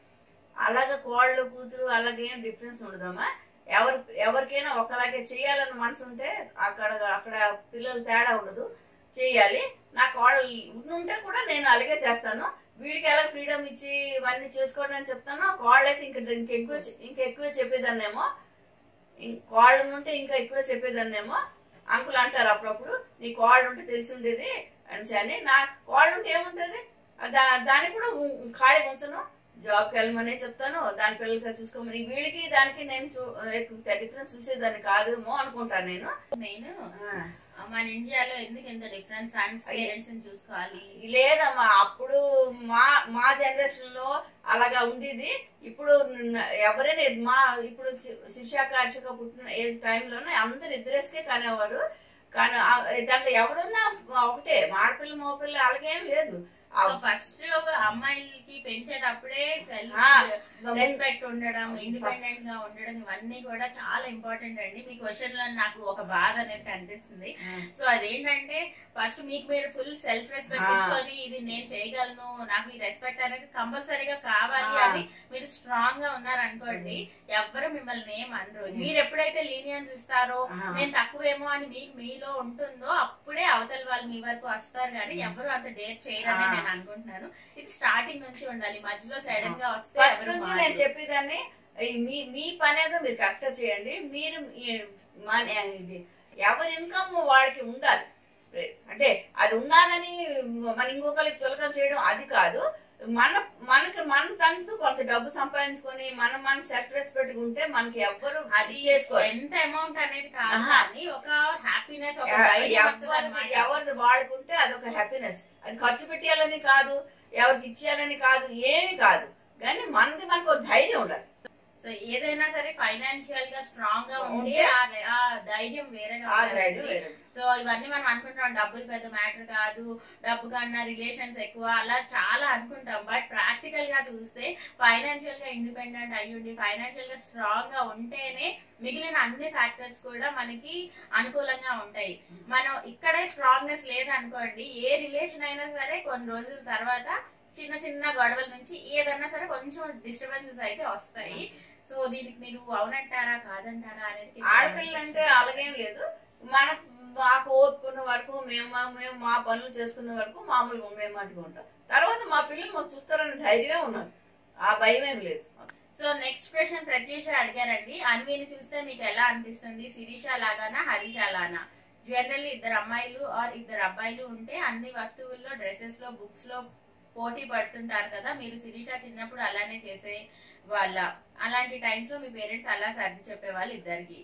[SPEAKER 2] అలాగే కోళ్ళు కూతురు అలాగే ఏం డిఫరెన్స్ ఉండదమ్మా ఎవరు ఎవరికైనా ఒకలాగే చేయాలని మనసు ఉంటే అక్కడ అక్కడ పిల్లలు తేడా ఉండదు చేయాలి నా కోళ్ళు ఉంటే కూడా నేను అలాగే చేస్తాను వీళ్ళకి ఎలా ఫ్రీడమ్ ఇచ్చి ఇవన్నీ చేసుకోండి అని చెప్తాను కోళ్ళైతే ఇంకా ఇంకెక్కువ ఇంకా ఎక్కువ చెప్పేదాన్నేమో కోళ్ళు ఉంటే ఇంకా ఎక్కువ చెప్పేదాన్నేమో అంకుల్ అంటారు అప్పుడప్పుడు నీ కోళ్ళు ఉంటే తెలిసి ఉండేది అనేసి అని నా కోళ్ళు ఉంటే ఏముంటది దా దానికి కూడా ఉ- ఖాళీగా ఉంచను జాబ్కి వెళ్ళమనే చెప్తాను దాని పిల్లలకి చూసుకోమని వీళ్ళకి దానికి నేను చూ- ఎక్కువ డిఫరెన్స్ చూసేదాన్ని కాదేమో అనుకుంటాను నేను
[SPEAKER 1] మెయిన్
[SPEAKER 2] ఆ,
[SPEAKER 1] మన ఇండియాలో ఎందుకు ఎంత డిఫరెన్స్ సన్స్
[SPEAKER 2] అయ్యే.
[SPEAKER 1] పేరెంట్స్ ని చూసుకోవాలి
[SPEAKER 2] లేదమ్మా అప్పుడు మా మా జనరేషన్ లో అలాగా ఉండేది ఇప్పుడు న- ఎవరైనా మా ఇప్పుడు శి- శిక్షా కార్షక పుట్టిన ఏజ్ టైంలోనే అందరు ఇద్దరేసుకే కానివారు కానీ ఆ- దాంట్లో ఎవరున్నా ఒకటే మాడపిల్ల మోపిల్ల అలాగేం లేదు ఆ-
[SPEAKER 1] సో ఫస్ట్ అమ్మాయిలకి పెంచేటప్పుడే సెల్ఫ్
[SPEAKER 2] ఆ,
[SPEAKER 1] రెస్పెక్ట్ ఉండడం ఇండిపెండెంట్ గా ఉండడం ఇవన్నీ కూడా చాలా ఇంపార్టెంట్ అండి మీ క్వశ్చన్ లో నాకు ఒక బాధ అనేది కనిపిస్తుంది సో అదేంటంటే ఫస్ట్ మీకు మీరు ఫుల్ సెల్ఫ్ రెస్పెక్ట్
[SPEAKER 2] ఆ.
[SPEAKER 1] ఇచ్చుకొని ఇది నేను చేయగలను నాకు ఈ రెస్పెక్ట్ అనేది కంపల్సరీగా కావాలి
[SPEAKER 2] ఆ.
[SPEAKER 1] అని మీరు స్ట్రాంగ్ గా ఉన్నారనుకోండి ఎవ్వరు మిమ్మల్ని ఏం అనరు మీరు ఎప్పుడైతే లీనియన్స్ ఇస్తారో
[SPEAKER 2] ఆ.
[SPEAKER 1] నేను తక్కువేమో అని మీకు మీలో ఉంటుందో అప్పుడే అవతల వాళ్ళు మీ వరకు వస్తారు కానీ ఎవరు అంత డేర్ చేయరని
[SPEAKER 2] ఆ.
[SPEAKER 1] నేను అనుకుంటున్నాను ఇది స్టార్టింగ్ నుంచి ఉండాలి మధ్యలో సడన్ గా వస్తే
[SPEAKER 2] ఫస్ట్
[SPEAKER 1] ఎవరు
[SPEAKER 2] నుంచి
[SPEAKER 1] మారరు.
[SPEAKER 2] నేను చెప్పేదాన్ని ఈ మీ మీ పని ఏదో మీరు కరెక్ట్ చేయండి మీరు ఈ- మన ఇది ఎవరి ఇన్కమ్ వాళ్ళకి ఉండాలి అంటే అది ఉన్నానని మన ఇంకొకరికి చులకన చేయడం అది కాదు మన మనకి మన తంతు కొంత డబ్బు సంపాదించుకొని మనం మన సెల్ఫ్ రెస్పెక్ట్ ఉంటే మనకి ఎవ్వరు
[SPEAKER 1] అది
[SPEAKER 2] చేసుకోవాలి
[SPEAKER 1] ఎంత అమౌంట్ అనేది కాదు
[SPEAKER 2] ఆహా.
[SPEAKER 1] కానీ ఒక హ్యాపీనెస్ ఒక ధైర్యం వస్తుంది
[SPEAKER 2] ఎవరిది
[SPEAKER 1] అన్నమాట.
[SPEAKER 2] ఎవరిది వాడుకుంటే అదొక హ్యాపీనెస్ అది ఖర్చు పెట్టేయాలని కాదు ఎవరికి ఇచ్చేయాలని కాదు ఏమి కాదు కానీ మనది మనకు ఒక ధైర్యం ఉండాలి
[SPEAKER 1] సో ఏదైనా సరే ఫైనాన్షియల్ గా స్ట్రాంగ్ గా ఉంటే
[SPEAKER 2] ఉంటే
[SPEAKER 1] ఆ- ఆ ధైర్యం వేరేగా
[SPEAKER 2] ఆ
[SPEAKER 1] ఉంటుందండి.
[SPEAKER 2] ధైర్యం వేరే.
[SPEAKER 1] సో ఇవన్నీ మనం అనుకుంటాం డబ్బులు పెద్ద మ్యాటర్ కాదు డబ్బు కన్నా రిలేషన్స్ ఎక్కువ అలా చాలా అనుకుంటాం బట్ ప్రాక్టికల్ గా చూస్తే ఫైనాన్షియల్ గా ఇండిపెండెంట్ అయ్యి ఉండి ఫైనాన్షియల్ గా స్ట్రాంగ్ గా ఉంటేనే మిగిలిన అన్ని ఫ్యాక్టర్స్ కూడా మనకి అనుకూలంగా ఉంటాయి మనం ఇక్కడే స్ట్రాంగ్నెస్ లేదనుకోండి ఏ రిలేషన్ అయినా సరే కొన్ని రోజుల తర్వాత చిన్న చిన్న గొడవల నుంచి ఏదన్నా సరే కొంచెం డిస్టర్బెన్సెస్ అయితే వస్తాయి సో దీనికి మీరు అవునంటారా కాదంటారా అనేది
[SPEAKER 2] ఆడపిల్లలు అంటే అలాగేం లేదు మనకు మాకు ఓపుకున్న వరకు మేము మా- మేము మా పనులు చేసుకున్న వరకు మామూలుగా మేము అంటుకుంటాం తర్వాత మా పిల్లలు మాకు చూస్తారని ధైర్యమే ఉన్నారు ఆ భయం ఏం లేదు
[SPEAKER 1] సో నెక్స్ట్ క్వశ్చన్ ప్రత్యూష అడిగారండి అన్విని చూస్తే మీకు ఎలా అనిపిస్తుంది శిరీష లాగానా హరీష లానా జనరల్లీ ఇద్దరు అమ్మాయిలు ఆర్ ఇద్దరు అబ్బాయిలు ఉంటే అన్ని వస్తువుల్లో డ్రెస్సెస్ లో బుక్స్ లో పోటీ పడుతుంటారు కదా మీరు శిరీష చిన్నప్పుడు అలానే చేసే వాళ్ళ అలాంటి టైమ్స్ లో మీ పేరెంట్స్ అలా సర్ది చెప్పేవాళ్ళు ఇద్దరికి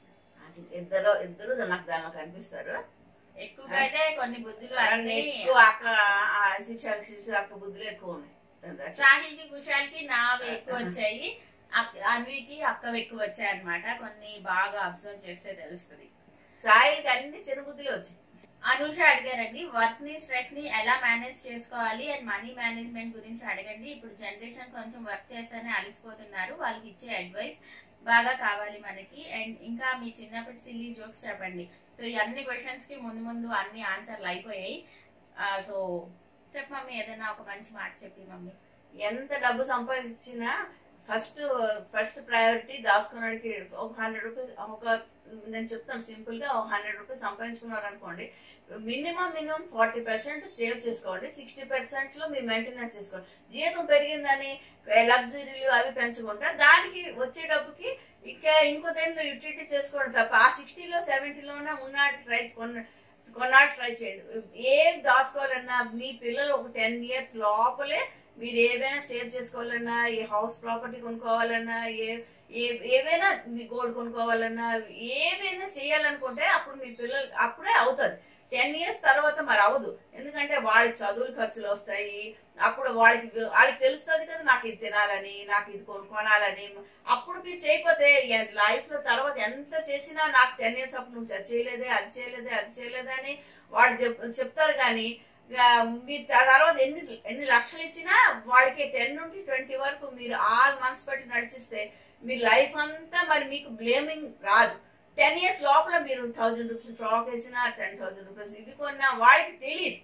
[SPEAKER 2] అది ఇద్దరు ఇద్దరు నాకు దానిలో కనిపిస్తారు
[SPEAKER 1] ఎక్కువగా అయితే కొన్ని బుద్ధులు అన్ని
[SPEAKER 2] ఎక్కువ అక్క ఆ శిక్ష శిక్ష అక్క బుద్ధులు ఎక్కువ ఉన్నాయి
[SPEAKER 1] సాహిల్ కి కుషాల్ కి నావి ఎక్కువ వచ్చాయి అక్- అన్వికి అక్కవి ఎక్కువ వచ్చాయి అన్నమాట కొన్ని బాగా అబ్జర్వ్ చేస్తే తెలుస్తుంది
[SPEAKER 2] సాయిల్కి అన్ని చిన్న బుద్ధులు వచ్చాయి
[SPEAKER 1] అనూష అడిగారండి వర్క్ ని స్ట్రెస్ ని ఎలా మేనేజ్ చేసుకోవాలి అండ్ మనీ మేనేజ్మెంట్ గురించి అడగండి ఇప్పుడు జనరేషన్ కొంచెం వర్క్ చేస్తేనే అలసిపోతున్నారు వాళ్ళకి ఇచ్చే అడ్వైస్ బాగా కావాలి మనకి అండ్ ఇంకా మీ చిన్నప్పటి సిల్లీ జోక్స్ చెప్పండి సో ఈ అన్ని క్వశ్చన్స్ కి ముందు ముందు అన్ని ఆన్సర్లు అయిపోయాయి సో చెప్ప మమ్మీ ఏదైనా ఒక మంచి మాట చెప్పి మమ్మీ
[SPEAKER 2] ఎంత డబ్బు సంపాదించినా ఫస్ట్ ఫస్ట్ ప్రయారిటీ దాచుకున్నాడికి ఒక హండ్రెడ్ రూపీస్ ఒక నేను చెప్తాను సింపుల్ గా ఒక హండ్రెడ్ రూపీస్ సంపాదించుకున్నారు అనుకోండి minimum minimum forty percent save చేసుకోండి సిక్స్టీ పర్సెంట్ లో మీ మెయింటెనెన్స్ చేసుకోండి జీతం పెరిగిందని లగ్జరీలు అవి పెంచుకుంటారు దానికి వచ్చే డబ్బుకి ఇంకా ఇంకో దేంట్లో యూటిలిటీ చేసుకోండి తప్ప ఆ సిక్స్టీలో సెవెంటీలోనే ఉన్నాడు ట్రై కొన్న కొన్నాళ్ళు ట్రై చేయండి ఏం దాచుకోవాలన్నా మీ పిల్లలు ఒక టెన్ ఇయర్స్ లోపలే మీరు ఏవైనా సేవ్ చేసుకోవాలన్నా ఏ హౌస్ ప్రాపర్టీ కొనుక్కోవాలన్నా ఏ ఏ- ఏవైనా మీ గోల్డ్ కొనుక్కోవాలన్నా ఏవైనా చేయాలనుకుంటే అప్పుడు మీ పిల్లలు అప్పుడే అవుతుంది టెన్ ఇయర్స్ తర్వాత మరి అవ్వదు ఎందుకంటే వాళ్ళకి చదువులు ఖర్చులు వస్తాయి అప్పుడు వాళ్ళకి వాళ్ళకి తెలుస్తుంది కదా నాకు ఇది తినాలని నాకు ఇది కొనుక్కోనాలని అప్పుడు మీరు చేయకపోతే లైఫ్ లో తర్వాత ఎంత చేసినా నాకు టెన్ ఇయర్స్ అప్పుడు నువ్వు అది చేయలేదే అది చేయలేదే అది చేయలేదే అని వాళ్ళు చెప్- చెప్తారు కానీ ఆ, మీరు త- తర్వాత ఎన్ని ఎన్ని లక్షలు ఇచ్చినా వాళ్ళకి టెన్ నుండి ట్వంటీ వరకు మీరు ఆల్ మంత్స్ పెట్టి నడిచిస్తే మీ లైఫ్ అంతా మరి మీకు బ్లేమింగ్ రాదు టెన్ ఇయర్స్ లోపల మీరు థౌజండ్ రూపీస్ ఫ్రాక్ వేసినా టెన్ థౌజండ్ రూపీస్ ఇది కొన్నా వాళ్ళకి తెలియదు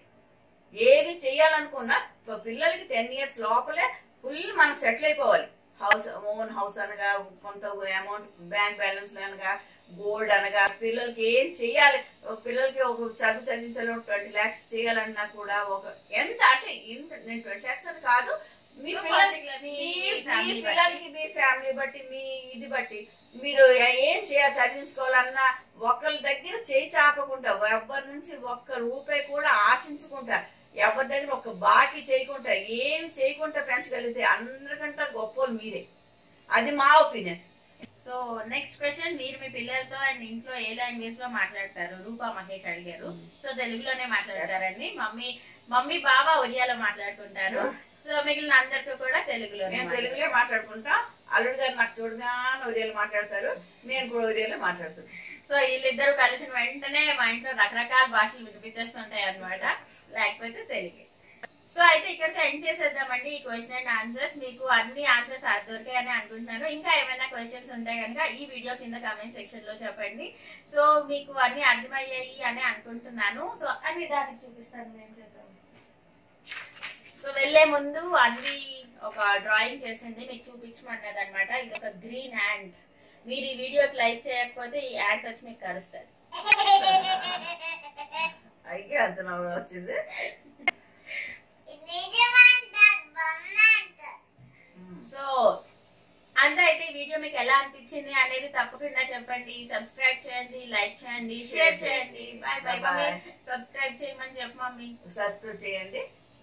[SPEAKER 2] ఏమి చేయాలనుకున్నా ప- పిల్లలకి టెన్ ఇయర్స్ లోపలే ఫుల్ మనం సెటిల్ అయిపోవాలి హౌస్ ఓన్ హౌస్ అనగా కొంత అమౌంట్ బ్యాంక్ బ్యాలెన్స్ అనగా గోల్డ్ అనగా పిల్లలకి ఏం చెయ్యాలి ఒక పిల్లలకి ఒక చదువు చదివించాలి ట్వంటీ ల్యాక్స్ చేయాలన్నా కూడా ఒక ఎంత అంటే ఇంత నేను ట్వంటీ ల్యాక్స్ అని కాదు మీ పిల్లలకి
[SPEAKER 1] మీ
[SPEAKER 2] మీ- మీ
[SPEAKER 1] family బట్టి.
[SPEAKER 2] పిల్లలకి మీ ఫ్యామిలీ బట్టి మీ ఇది బట్టి మీరు ఏం చేయాలి చదివించుకోవాలన్నా ఒకరి దగ్గర చేయి చాపకుండా ఎవరి నుంచి ఒక్క రూపాయి కూడా ఆశించుకుంటా ఎవరి దగ్గర ఒక బాకీ చేయకుండా ఏమి చేయకుండా పెంచగలిగితే అందరికంటే గొప్పలు మీరే అది మా ఒపీనియన్
[SPEAKER 1] సో నెక్స్ట్ క్వశ్చన్ మీరు మీ పిల్లలతో అండ్ ఇంట్లో ఏ లాంగ్వేజ్ లో మాట్లాడతారు రూపా మహేష్ అడిగారు సో తెలుగులోనే మాట్లాడతారండి మమ్మీ మమ్మీ బాబా ఒడియాలో మాట్లాడుకుంటారు సో మిగిలిన అందరితో కూడా తెలుగులోనే
[SPEAKER 2] నేను
[SPEAKER 1] మాట్లాడతారు.
[SPEAKER 2] తెలుగులో మాట్లాడుకుంటా అల్లుడు గారు నాకు చూడగానే ఒరియాలు మాట్లాడతారు నేను కూడా ఒరియాలో మాట్లాడుతాను
[SPEAKER 1] సో వీళ్ళిద్దరు కలిసిన వెంటనే మా ఇంట్లో రకరకాల భాషలు వినిపించేస్తుంటాయి అన్నమాట లేకపోతే తెలుగు సో అయితే ఇక్కడితో ఎండ్ చేసేద్దామండి ఈ క్వశ్చన్ అండ్ ఆన్సర్స్ మీకు అన్ని ఆన్సర్స్ దొరికాయని అనుకుంటున్నాను ఇంకా ఏమైనా క్వశ్చన్స్ ఉంటే కనుక ఈ వీడియో కింద కామెంట్ సెక్షన్ లో చెప్పండి సో మీకు అన్ని అర్థమయ్యాయి అని అనుకుంటున్నాను సో అన్ని దానికి చూపిస్తాను నేను చేసాను సో వెళ్లే ముందు అన్వి ఒక డ్రాయింగ్ చేసింది మీకు చూపించమన్నది అనమాట ఇది ఒక గ్రీన్ హ్యాండ్ మీరు ఈ వీడియోకి లైక్ చేయకపోతే ఈ హ్యాండ్ వచ్చి మీకు కరుస్తుంది
[SPEAKER 2] అయితే అంత నవ్వు వచ్చింది
[SPEAKER 1] సో అంతా అయితే ఈ ఎలా అనిపించింది అనేది తప్పకుండా చెప్పండి సబ్స్క్రైబ్ చేయండి లైక్ చేయండి షేర్ చేయండి బాయ్ బాయ్
[SPEAKER 2] Bye.
[SPEAKER 1] సబ్స్క్రైబ్ చేయమని చెప్పు మమ్మీ
[SPEAKER 2] సబ్స్క్రైబ్ చేయండి